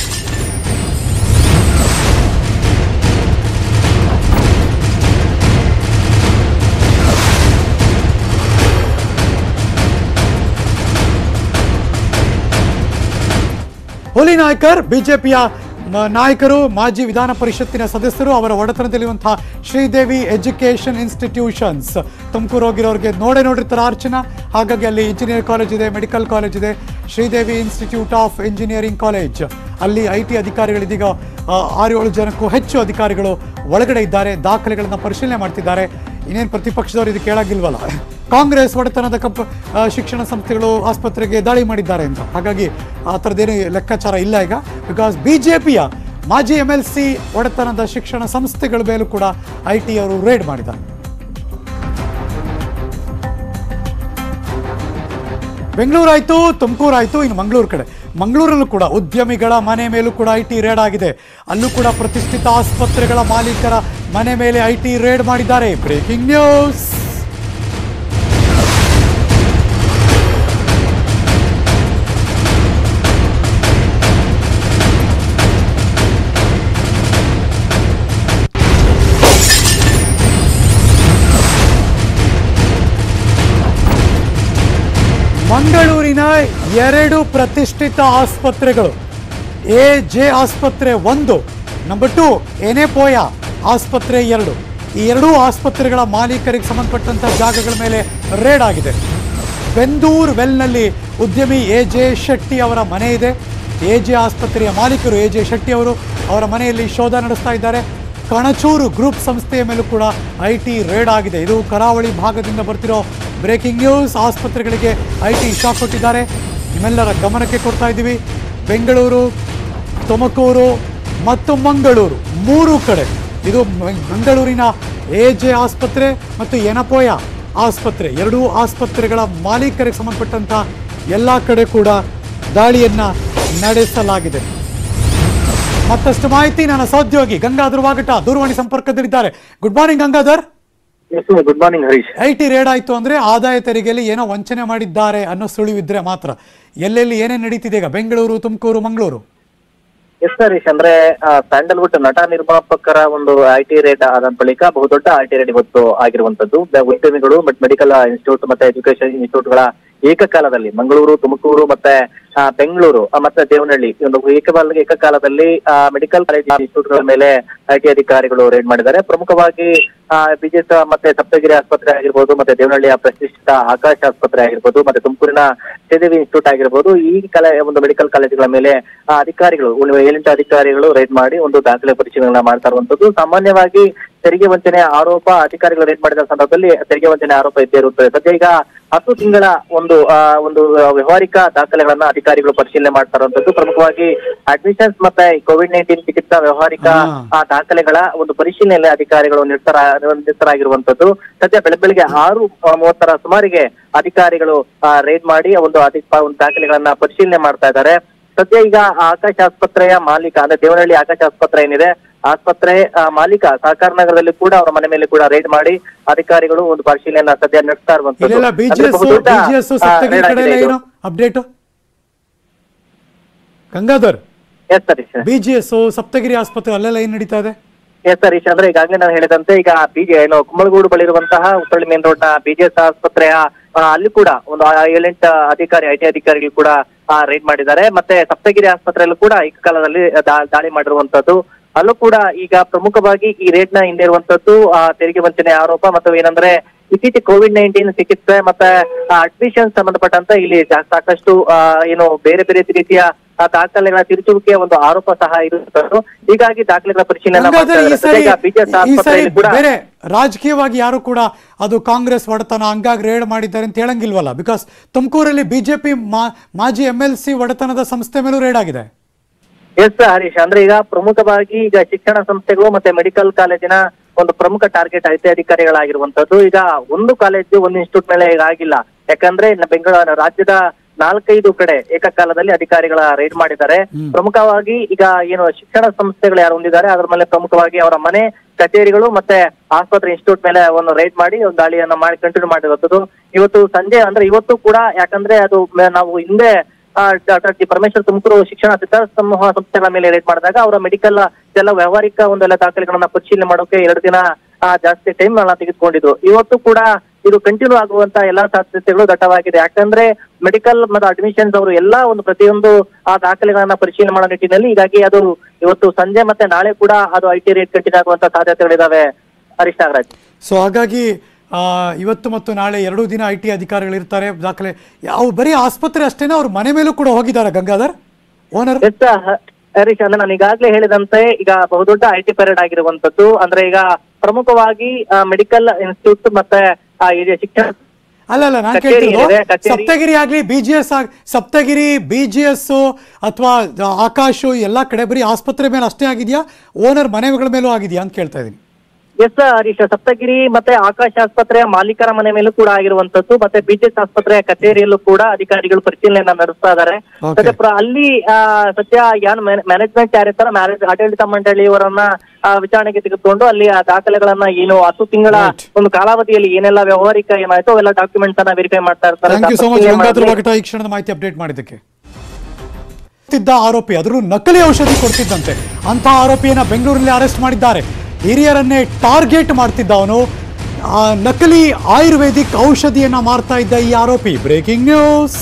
ಹುಲಿ ನಾಯ್ಕರ್ ಬಿಜೆಪಿಯ ಮ- ನಾಯಕರು ಮಾಜಿ ವಿಧಾನ ಪರಿಷತ್ತಿನ ಸದಸ್ಯರು ಅವರ ಒಡೆತನದಲ್ಲಿರುವಂತಹ ಶ್ರೀದೇವಿ ಎಜುಕೇಷನ್ ಇನ್ಸ್ಟಿಟ್ಯೂಷನ್ಸ್ ತುಮಕೂರು ಹೋಗಿರೋರಿಗೆ ನೋಡೇ ನೋಡಿರ್ತಾರೆ ಅರ್ಚನಾ ಹಾಗಾಗಿ ಅಲ್ಲಿ ಇಂಜಿನಿಯರ್ ಕಾಲೇಜ್ ಇದೆ ಮೆಡಿಕಲ್ ಕಾಲೇಜ್ ಇದೆ Sridevi institute of engineering college ಅಲ್ಲಿ ಐ ಟಿ ಅಧಿಕಾರಿಗಳು ಇದೀಗ ಆ, ಆರು ಏಳು ಜನಕ್ಕೂ ಹೆಚ್ಚು ಅಧಿಕಾರಿಗಳು ಒಳಗಡೆ ಇದ್ದಾರೆ ದಾಖಲೆಗಳನ್ನು ಪರಿಶೀಲನೆ ಮಾಡ್ತಿದ್ದಾರೆ ಇನ್ನೇನು ಪ್ರತಿಪಕ್ಷದವರು ಇದು ಕೇಳಾಗಿಲ್ವಲ್ಲ ಕಾಂಗ್ರೆಸ್ ಒಡೆತನದ ಕಂಪ ಆ, ಶಿಕ್ಷಣ ಸಂಸ್ಥೆಗಳು ಆಸ್ಪತ್ರೆಗೆ ದಾಳಿ ಮಾಡಿದ್ದಾರೆ ಅಂತ ಹಾಗಾಗಿ ಆ ಥರದ್ದೇನು ಲೆಕ್ಕಾಚಾರ ಇಲ್ಲ ಈಗ ಬಿಕಾಸ್ ಬಿ ಜೆ ಪಿಯ ಮಾಜಿ ಎಮ್ ಎಲ್ ಸಿ ಒಡೆತನದ ಶಿಕ್ಷಣ ಸಂಸ್ಥೆಗಳ ಮೇಲೂ ಕೂಡ ಐ ಟಿ ಅವರು ರೇಡ್ ಮಾಡಿದ್ದಾರೆ ಬೆಂಗಳೂರು ಆಯ್ತು ತುಮಕೂರು ಆಯ್ತು ಇನ್ನು ಮಂಗಳೂರು ಕಡೆ ಮಂಗಳೂರಲ್ಲೂ ಕೂಡ ಉದ್ಯಮಿಗಳ ಮನೆ ಮೇಲೂ ಕೂಡ ಐ ಟಿ ರೇಡ್ ಆಗಿದೆ ಅಲ್ಲೂ ಕೂಡ ಪ್ರತಿಷ್ಠಿತ ಆಸ್ಪತ್ರೆಗಳ ಮಾಲೀಕರ ಮನೆ ಮೇಲೆ ಐ ಟಿ ರೇಡ್ ಮಾಡಿದ್ದಾರೆ ಬ್ರೇಕಿಂಗ್ ನ್ಯೂಸ್ ಮಂಗಳೂರಿನ ಎರಡು ಪ್ರತಿಷ್ಠಿತ ಆಸ್ಪತ್ರೆಗಳು ಎ ಜೆ ಆಸ್ಪತ್ರೆ ಒಂದು ನಂಬರ್ ಟು ಎನೆಪೋಯ ಆಸ್ಪತ್ರೆ ಎರಡು ಈ ಎರಡೂ ಆಸ್ಪತ್ರೆಗಳ ಮಾಲೀಕರಿಗೆ ಸಂಬಂಧಪಟ್ಟಂತ ಜಾಗಗಳ ಮೇಲೆ ರೇಡ್ ಆಗಿದೆ ಬೆಂದೂರ್ ವೆಲ್ನಲ್ಲಿ ಉದ್ಯಮಿ ಎ ಜೆ ಶೆಟ್ಟಿ ಅವರ ಮನೆ ಇದೆ ಎ ಜೆ ಆಸ್ಪತ್ರೆಯ ಮಾಲೀಕರು ಎ ಜೆ ಶೆಟ್ಟಿ ಅವರು ಅವರ ಮನೆಯಲ್ಲಿ ಶೋಧ ನಡೆಸ್ತಾ ಇದ್ದಾರೆ ಕಣಚೂರು ಗ್ರೂಪ್ ಸಂಸ್ಥೆಯ ಮೇಲೂ ಕೂಡ ಐ ಟಿ ರೇಡ್ ಆಗಿದೆ ಇದು ಕರಾವಳಿ ಭಾಗದಿಂದ ಬರ್ತಿರೋ ಬ್ರೇಕಿಂಗ್ ನ್ಯೂಸ್ ಆಸ್ಪತ್ರೆಗಳಿಗೆ ಐ ಟಿ ಶಾಕ್ ಕೊಟ್ಟಿದ್ದಾರೆ ನಿಮ್ಮೆಲ್ಲರ ಗಮನಕ್ಕೆ ಕೊಡ್ತಾ ಇದ್ದೀವಿ ಬೆಂಗಳೂರು ತುಮಕೂರು ಮತ್ತು ಮಂಗಳೂರು ಮೂರು ಕಡೆ ಇದು ಮ- ಮಂಗಳೂರಿನ ಎ ಜೆ ಆಸ್ಪತ್ರೆ ಮತ್ತು ಎನಪೋಯ ಆಸ್ಪತ್ರೆ ಎರಡೂ ಆಸ್ಪತ್ರೆಗಳ ಮಾಲೀಕರಿಗೆ ಸಂಬಂಧಪಟ್ಟಂತ ಎಲ್ಲ ಕಡೆ ಕೂಡ ದಾಳಿಯನ್ನ ನಡೆಸಲಾಗಿದೆ ಮತ್ತಷ್ಟು ಮಾಹಿತಿ ನನ್ನ ಸಹೋದ್ಯೋಗಿ ಗಂಗಾಧರ್ ವಾಗಟ ದೂರವಾಣಿ ಸಂಪರ್ಕದಲ್ಲಿದ್ದಾರೆ good morning Gangadhar yes good morning Harish I T raid ಆಯ್ತು ಅಂದ್ರೆ ಆದಾಯ ತೆರಿಗೆಯಲ್ಲಿ ಏನೋ ವಂಚನೆ ಮಾಡಿದ್ದಾರೆ ಅನ್ನೋ ಸುಳಿವಿದ್ರೆ ಮಾತ್ರ ಎಲ್ಲೆಲ್ಲಿ ಏನೇನು ನಡೀತಿದೆ ಈಗ ಬೆಂಗಳೂರು ತುಮಕೂರು ಮಂಗಳೂರು ಎಸ್ ಹರೀಶ್ ಅಂದ್ರೆ ಆ, ಸ್ಯಾಂಡಲ್ವುಡ್ ನಟ ನಿರ್ಮಾಪಕರ ಒಂದು ಐ ಟಿ ರೇಟ್ ಆದ ಬಳಿಕ ಬಹುದೊಡ್ಡ ಐ ಟಿ ರೇಟ್ ಇವತ್ತು ಆಗಿರುವಂತದ್ದು ಬ- ಉದ್ಯಮಿಗಳು ಮತ್ತು ಮೆಡಿಕಲ್ ಇನ್ಸ್ಟಿಟ್ಯೂಟ್ ಮತ್ತೆ ಎಜುಕೇಶನ್ ಇನ್ಸ್ಟಿಟ್ಯೂಟ್ಗಳ ಏಕಕಾಲದಲ್ಲಿ ಮಂಗಳೂರು ತುಮಕೂರು ಮತ್ತೆ ಆ, ಬೆಂಗಳೂರು ಆ, ಮತ್ತೆ ದೇವನಹಳ್ಳಿ ಈ ಒಂದು ಏಕಕಾಲ ಏಕಕಾಲದಲ್ಲಿ ಮೆಡಿಕಲ್ ಕಾಲೇಜ್ ಇನ್ಸ್ಟಿಟ್ಯೂಟ್ಗಳ ಮೇಲೆ ಐ ಟಿ ಅಧಿಕಾರಿಗಳು ರೇಡ್ ಮಾಡಿದ್ದಾರೆ ಪ್ರಮುಖವಾಗಿ ಬಿಜೆಸ್ ಮತ್ತೆ ಸಪ್ತಗಿರಿ ಆಸ್ಪತ್ರೆ ಆಗಿರ್ಬೋದು ಮತ್ತೆ ದೇವನಹಳ್ಳಿಯ ಪ್ರತಿಷ್ಠಿತ ಆಕಾಶ ಆಸ್ಪತ್ರೆ ಆಗಿರ್ಬೋದು ಮತ್ತೆ ತುಮಕೂರಿನ ಶ್ರೀದೇವಿ ಇನ್ಸ್ಟಿಟ್ಯೂಟ್ ಆಗಿರ್ಬೋದು ಈ ಕಲೆ ಒಂದು ಮೆಡಿಕಲ್ ಕಾಲೇಜುಗಳ ಮೇಲೆ ಆ, ಅಧಿಕಾರಿಗಳು ಒಂದು ಏಳೆಂಟು ಅಧಿಕಾರಿಗಳು ರೇಡ್ ಮಾಡಿ ಒಂದು ದಾಖಲೆ ಪರಿಶೀಲನೆ ಮಾಡ್ತಾ ಇರುವಂತದ್ದು ಸಾಮಾನ್ಯವಾಗಿ ತೆರಿಗೆ ವಂಚನೆ ಆರೋಪ ಅಧಿಕಾರಿಗಳು ರೇಡ್ ಮಾಡಿದ ಸಂದರ್ಭದಲ್ಲಿ ತೆರಿಗೆ ವಂಚನೆ ಆರೋಪ ಇದ್ದೇ ಇರುತ್ತದೆ ಸದ್ಯ ಈಗ ಹತ್ತು ತಿಂಗಳ ಒಂದು ಆ, ಒಂದು ವ್ಯವಹಾರಿಕ ದಾಖಲೆಗಳನ್ನ ಅಧಿಕಾರಿಗಳು ಪರಿಶೀಲನೆ ಮಾಡ್ತಾ ಇರುವಂತದ್ದು ಪ್ರಮುಖವಾಗಿ ಅಡ್ಮಿಷನ್ಸ್ ಮತ್ತೆ ಕೋವಿಡ್ ನೈನ್ಟೀನ್ ಚಿಕಿತ್ಸಾ ವ್ಯವಹಾರಿಕ ಹಾ. ಆ ದಾಖಲೆಗಳ ಒಂದು ಪರಿಶೀಲನೆಯಲ್ಲಿ ಅಧಿಕಾರಿಗಳು ನಿರತರ ನಿರತರಾಗಿರುವಂತದ್ದು ಸದ್ಯ ಬೆಳಗ್ಗೆ ಬೆಳಗ್ಗೆ ಆರು ಆ, ಮೂವತ್ತರ ಸುಮಾರಿಗೆ ಅಧಿಕಾರಿಗಳು ರೇಡ್ ಮಾಡಿ ಒಂದು ಅಧಿ ಒಂದು ದಾಖಲೆಗಳನ್ನ ಪರಿಶೀಲನೆ ಮಾಡ್ತಾ ಇದ್ದಾರೆ ಸದ್ಯ ಈಗ ಆಕಾಶ ಆಸ್ಪತ್ರೆಯ ಮಾಲೀಕ ಅಂದ್ರೆ ದೇವನಹಳ್ಳಿ ಆಕಾಶ ಆಸ್ಪತ್ರೆ ಏನಿದೆ ಆಸ್ಪತ್ರೆ ಆ, ಮಾಲೀಕ ಸಹಕಾರ ನಗರದಲ್ಲಿ ಕೂಡ ಅವರ ಮನೆ ಮೇಲೆ ಕೂಡ ರೇಡ್ ಮಾಡಿ ಅಧಿಕಾರಿಗಳು ಒಂದು ಪರಿಶೀಲನೆಯನ್ನ ಸದ್ಯ ನಡೆಸ್ತಾ ಇರುವಂತದ್ದು ಇಲ್ಲೆಲ್ಲ ಅಂದ್ರೆ ಬಿಜಿಎಸ್ ಬಹುದೊಡ್ಡ, ಬಿಜಿಎಸ್ ಆ, ಸಪ್ತಗಿರಿ raid ಕಡೆ ಆಗಿದೆ ಎಲ್ಲ ಇದು. ಏನು update Gangadhar yes Satish BGS Saptagiri ಆಸ್ಪತ್ರೆ ಅಲ್ಲೆಲ್ಲ ಏನ್ ನಡೀತಾ ಇದೆ ಎಸ್ ಸರೀಶ್ ಅಂದ್ರೆ ಈಗಾಗಲೇ ನಾನು ಹೇಳಿದಂತೆ ಈಗ ಬಿಜೆ ಏನು ಕುಂಬಳಗೂಡು ಬಳಿ ಇರುವಂತಹ ಉತ್ತರಳ್ಳಿ ಮೇನ್ ರೋಡ್ ನ ಬಿಜೆಎಸ್ ಆಸ್ಪತ್ರೆಯ ಆ, ಅಲ್ಲಿ ಕೂಡ ಒಂದು ಆ ಏಳೆಂಟು ಅಧಿಕಾರಿ ಐಟಿ ಅಧಿಕಾರಿಗಳು ಕೂಡ ರೈಡ್ ಮಾಡಿದ್ದಾರೆ ಮತ್ತೆ ಸಪ್ತಗಿರಿ ಆಸ್ಪತ್ರೆಯಲ್ಲೂ ಕೂಡ ಏಕಕಾಲದಲ್ಲಿ ದಾ- ದಾಳಿ ಮಾಡಿರುವಂತದ್ದು ಅಲ್ಲೂ ಕೂಡ ಈಗ ಪ್ರಮುಖವಾಗಿ ಈ ರೇಡ್ ನ ಹಿಂದೆ ಇರುವಂತದ್ದು ಆ, ತೆರಿಗೆ ವಂಚನೆ ಆರೋಪ ಮತ್ತು ಏನಂದ್ರೆ ಇತ್ತೀಚೆಗೆ ಕೋವಿಡ್ ನೈನ್ಟೀನ್ ಚಿಕಿತ್ಸೆ ಮತ್ತೆ ಅಡ್ಮಿಷನ್ ಸಂಬಂಧಪಟ್ಟಂತೆ ಇಲ್ಲಿ ಜಾ- ಸಾಕಷ್ಟು ಆ, ಏನು ಬೇರೆ ಬೇರೆ ರೀತಿಯ ಆ ದಾಖಲೆಗಳ ತಿರುಚುವಿಕೆಯ ಒಂದು ಆರೋಪ ಸಹ ಇರುವಂತದ್ದು ಹೀಗಾಗಿ ದಾಖಲೆಗಳ ಪರಿಶೀಲನೆ ಮಾಡ್ತಾ ಗಂಗಾಧರ್ ಈ ಇದ್ದಾರೆ. ಸರಿ ಸದ್ಯ ಬಿಜೆಎಸ್ ಈ ಸರಿ ಆಸ್ಪತ್ರೆಯಲ್ಲಿ ಕೂಡ ಬೇರೆ ರಾಜಕೀಯವಾಗಿ ಯಾರು ಕೂಡ ಅದು ಕಾಂಗ್ರೆಸ್ ಒಡೆತನ ಹಂಗಾಗಿ ರೇಡ್ ಮಾಡಿದ್ದಾರೆ ಅಂತ ಹೇಳಂಗಿಲ್ವಲ್ಲ ಬಿಕಾಸ್ ತುಮಕೂರಲ್ಲಿ ಬಿಜೆಪಿ ಮಾಜಿ ಎಂ ಎಲ್ ಸಿ ಒಡೆತನದ ಸಂಸ್ಥೆ ಮೇಲೂ ರೇಡ್ ಆಗಿದೆ ಎಸ್ ಹರೀಶ್ ಅಂದ್ರೆ ಈಗ ಪ್ರಮುಖವಾಗಿ ಈಗ ಶಿಕ್ಷಣ ಸಂಸ್ಥೆಗಳು ಮತ್ತೆ ಮೆಡಿಕಲ್ ಕಾಲೇಜಿನ ಒಂದು ಪ್ರಮುಖ ಟಾರ್ಗೆಟ್ ಐಟಿ ಅಧಿಕಾರಿಗಳಾಗಿರುವಂತದ್ದು ಈಗ ಒಂದು ಕಾಲೇಜು ಒಂದು ಇನ್ಸ್ಟಿಟ್ಯೂಟ್ ಮೇಲೆ ಈಗ ಆಗಿಲ್ಲ ಯಾಕಂದ್ರೆ ನ- ಬೆಂಗಳೂರು ರಾಜ್ಯದ ನಾಲ್ಕೈದು ಕಡೆ ಏಕಕಾಲದಲ್ಲಿ ಅಧಿಕಾರಿಗಳ ರೈಡ್ ಮಾಡಿದ್ದಾರೆ ಪ್ರಮುಖವಾಗಿ ಈಗ ಏನು ಶಿಕ್ಷಣ ಸಂಸ್ಥೆಗಳು ಯಾರು ಹೊಂದಿದ್ದಾರೆ ಅದ್ರ ಮೇಲೆ ಪ್ರಮುಖವಾಗಿ ಅವರ ಮನೆ ಕಚೇರಿಗಳು ಮತ್ತೆ ಆಸ್ಪತ್ರೆ ಇನ್ಸ್ಟಿಟ್ಯೂಟ್ ಮೇಲೆ ಒಂದು ರೈಡ್ ಮಾಡಿ ಒಂದು ದಾಳಿಯನ್ನ ಮಾಡಿ ಕಂಟಿನ್ಯೂ ಮಾಡಿರುವಂತದ್ದು ಇವತ್ತು ಸಂಜೆ ಅಂದ್ರೆ ಇವತ್ತು ಕೂಡ ಯಾಕಂದ್ರೆ ಅದು ಮ- ನಾವು ಹಿಂದೆ ಡಾಕ್ಟರ್ ಜಿ ಪರಮೇಶ್ವರ್ ತುಮಕೂರು ಶಿಕ್ಷಣ ಸಿದ್ಧಾರ್ಥ ಸಮೂಹ ಸಂಸ್ಥೆಗಳ ಮೇಲೆ ರೇಟ್ ಮಾಡಿದಾಗ ಅವರ ಮೆಡಿಕಲ್ ಎಲ್ಲ ವ್ಯವಹಾರಿಕ ಒಂದೆಲ್ಲ ದಾಖಲೆಗಳನ್ನ ಪರಿಶೀಲನೆ ಮಾಡೋಕೆ ಎರಡು ದಿನ ಆ, ಜಾಸ್ತಿ ಟೈಮ್ ಅನ್ನ ತೆಗೆದುಕೊಂಡಿದ್ದು ಇವತ್ತು ಕೂಡ ಇದು ಕಂಟಿನ್ಯೂ ಆಗುವಂತ ಎಲ್ಲಾ ಸಾಧ್ಯತೆಗಳು ದಟ್ಟವಾಗಿದೆ ಯಾಕಂದ್ರೆ ಮೆಡಿಕಲ್ ಮತ್ತು ಅಡ್ಮಿಷನ್ಸ್ ಅವರು ಎಲ್ಲಾ ಒಂದು ಪ್ರತಿಯೊಂದು ಆ ದಾಖಲೆಗಳನ್ನ ಪರಿಶೀಲನೆ ಮಾಡೋ ನಿಟ್ಟಿನಲ್ಲಿ ಹೀಗಾಗಿ ಅದು ಇವತ್ತು ಸಂಜೆ ಮತ್ತೆ ನಾಳೆ ಕೂಡ ಅದು ಐ ಟಿ ರೇಟ್ ಕಂಟಿನ್ಯೂ ಆಗುವಂತ ಸಾಧ್ಯತೆಗಳಿದಾವೆ ಹರೀಶ್ ನಾಗರಾಜ್ ಸೊ ಹಾಗಾಗಿ ಆ, ಇವತ್ತು ಮತ್ತು ನಾಳೆ ಎರಡೂ ದಿನ ಐ ಟಿ ಅಧಿಕಾರಿಗಳು ಇರ್ತಾರೆ ದಾಖಲೆ ಅವು ಬರೀ ಆಸ್ಪತ್ರೆ ಅಷ್ಟೇನಾ ಅವ್ರ ಮನೆ ಮೇಲೂ ಕೂಡ ಹೋಗಿದ್ದಾರೆ ಗಂಗಾಧರ್ ಓನರ್ ಎಸ್ ಹ- ಹರೀಶ್ ಅಂದ್ರೆ ನಾನು ಈಗಾಗಲೇ ಹೇಳಿದಂತೆ ಈಗ ಬಹುದೊಡ್ಡ ಐ ಟಿ ಪೇರಿಯಡ್ ಆಗಿರುವಂತದ್ದು ಅಂದ್ರೆ ಈಗ ಪ್ರಮುಖವಾಗಿ ಮೆಡಿಕಲ್ ಇನ್ಸ್ಟಿಟ್ಯೂಟ್ ಮತ್ತೆ ಆ, ಇದು ಶಿಕ್ಷಣ ಅಲ್ಲ ಅಲ್ಲ ನಾನು ಕಚೇರಿ ಕೇಳ್ತಿರೋದು ಏನಿದೆ, ಕಚೇರಿ- ಸಪ್ತಗಿರಿ ಆಗ್ಲಿ B G S Saptagiri B G S ಅಥವಾ ಆಕಾಶು ಎಲ್ಲ ಕಡೆ ಬರೀ ಆಸ್ಪತ್ರೆ ಮೇಲೆ ಅಷ್ಟೇ ಆಗಿದೆಯಾ ಓನರ್ ಮನೆಗಳ ಮೇಲೂ ಆಗಿದೆಯಾ ಅಂತ ಕೇಳ್ತಾ ಇದ್ದೀನಿ ಎಸ್ ಹರೀಶ್ ಸಪ್ತಗಿರಿ ಮತ್ತೆ ಆಕಾಶ ಆಸ್ಪತ್ರೆಯ ಮಾಲೀಕರ ಮನೆ ಮೇಲೂ ಕೂಡ ಆಗಿರುವಂತದ್ದು ಮತ್ತೆ ಬಿಜೆಸ್ ಆಸ್ಪತ್ರೆಯ ಕಚೇರಿಯಲ್ಲೂ ಕೂಡ ಅಧಿಕಾರಿಗಳು ಪರಿಶೀಲನೆಯನ್ನ ನಡೆಸ್ತಾ ಇದ್ದಾರೆ Okay. ಸದ್ಯ ಪ್ರ- ಅಲ್ಲಿ ಆ, ಸದ್ಯ ಯಾನ್ ಮ್ಯಾನೇಜ್ಮೆಂಟ್ ಯಾರಿರ್ತಾರ ಮ್ಯಾನೇಜ್ ಆಡಳಿತ ಮಂಡಳಿಯವರನ್ನ ಆ, ವಿಚಾರಣೆಗೆ ತೆಗೆದುಕೊಂಡು ಅಲ್ಲಿ ಆ ದಾಖಲೆಗಳನ್ನ ಏನು ಹತ್ತು ತಿಂಗಳ Right. ಒಂದು ಕಾಲಾವಧಿಯಲ್ಲಿ ಏನೆಲ್ಲ ವ್ಯವಹಾರಿಕ ಏನಾಯ್ತು ಅವೆಲ್ಲ ಡಾಕ್ಯುಮೆಂಟ್ಸ್ ಅನ್ನ ವೆರಿಫೈ ಮಾಡ್ತಾ ಇರ್ತಾರೆ ಥ್ಯಾಂಕ್ ಯು ಸೊ ಮಚ್ ಪರಿಶೀಲನೆ ಗಂಗಾಧರ್ ಮಾಡಿ- ವಾಗಟ ಈ ಕ್ಷಣದ ಮಾಹಿತಿ ಅಪ್ಡೇಟ್ ಮಾಡಿದ್ದಕ್ಕೆ ತಿದ್ದ ಆರೋಪಿ ಅದರಲ್ಲೂ ನಕಲಿ ಔಷಧಿ ಕೊಡ್ತಿದ್ದಂತೆ ಅಂತಹ ಆರೋಪಿಯನ್ನ ಬೆಂಗಳೂರಲ್ಲಿ ಅರೆಸ್ಟ್ ಮಾಡಿದ್ದಾರೆ ಹಿರಿಯರನ್ನೇ ಟಾರ್ಗೆಟ್ ಮಾಡ್ತಿದ್ದ ಅವನು ಆ, ನಕಲಿ ಆಯುರ್ವೇದಿಕ್ ಔಷಧಿಯನ್ನ ಮಾರ್ತಾ ಇದ್ದ ಈ ಆರೋಪಿ ಬ್ರೇಕಿಂಗ್ ನ್ಯೂಸ್